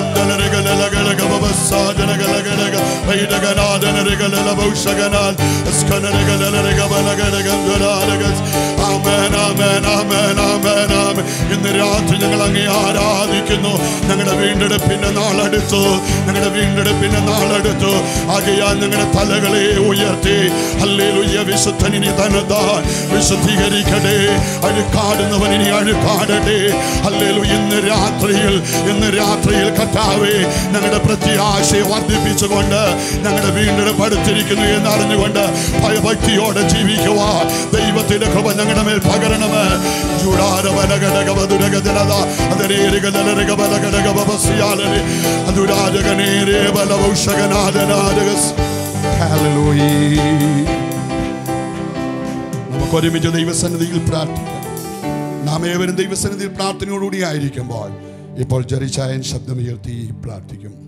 അന്തലരകലകലകമസാജനകലകലക വൈദകനാദനരകലപൗഷകനാൽ സ്കനരകലരകബലകലകംധുരാരകസ് ആമേൻ ആമേൻ ആമേൻ ആമേൻ ആമേൻ ഇന്ന് രാത്രി ഞങ്ങൾ അങ്ങേ ആരാധിക്കുന്നു ഞങ്ങളുടെ വീണ്ടെടുപ്പിന്റെ നാളെടുത്തു ഞങ്ങളുടെ വീണ്ടെടുപ്പിന്റെ നാളെടുത്തു ആകയാൽ ഞങ്ങളുടെ തലകളെ ഉയർത്തി ഹല്ലേലൂയ വിശുദ്ധനിനി തനതാ വിശുദ്ധീകരിക്കട്ടെ അഴുക്കാടുന്നവൻ ഇനി അഴുക്കാടട്ടെ ഹല്ലേലു ഇന്ന് രാത്രിയിൽ ഇന്ന് രാത്രിയിൽ കർത്താവേ ഞങ്ങളുടെ പ്രത്യാശയെ വർദ്ധിപ്പിച്ചുകൊണ്ട് ഞങ്ങളുടെ വീണ്ടെടുപ്പ് അടുത്തിരിക്കുന്നു എന്ന് അറിഞ്ഞുകൊണ്ട് ഭയഭക്തിയോടെ ജീവിക്കുക ദൈവത്തിന്റെ കൃപ ഞങ്ങളുടെ മേൽ പകരണമേ ജൂഡാരവനഘടകവതുരഗജനത അതരേരികലരകബലഘടകവസിയാലനെ അതുരാജകനേരേ ബലവൗഷകനാഥനാരകസ് Hallelujah. നമുക്ക് ഒരുമിച്ച് ദൈവസന്നിധിയിൽ പ്രാർത്ഥിക്കാം നാം ഏവരും ദൈവസന്നിധിയിൽ പ്രാർത്ഥനയോടുകൂടി ആയിരിക്കുമ്പോൾ ഇപ്പോൾ ജെറിച്ചായൻ ശബ്ദമുയർത്തി പ്രാർത്ഥിക്കും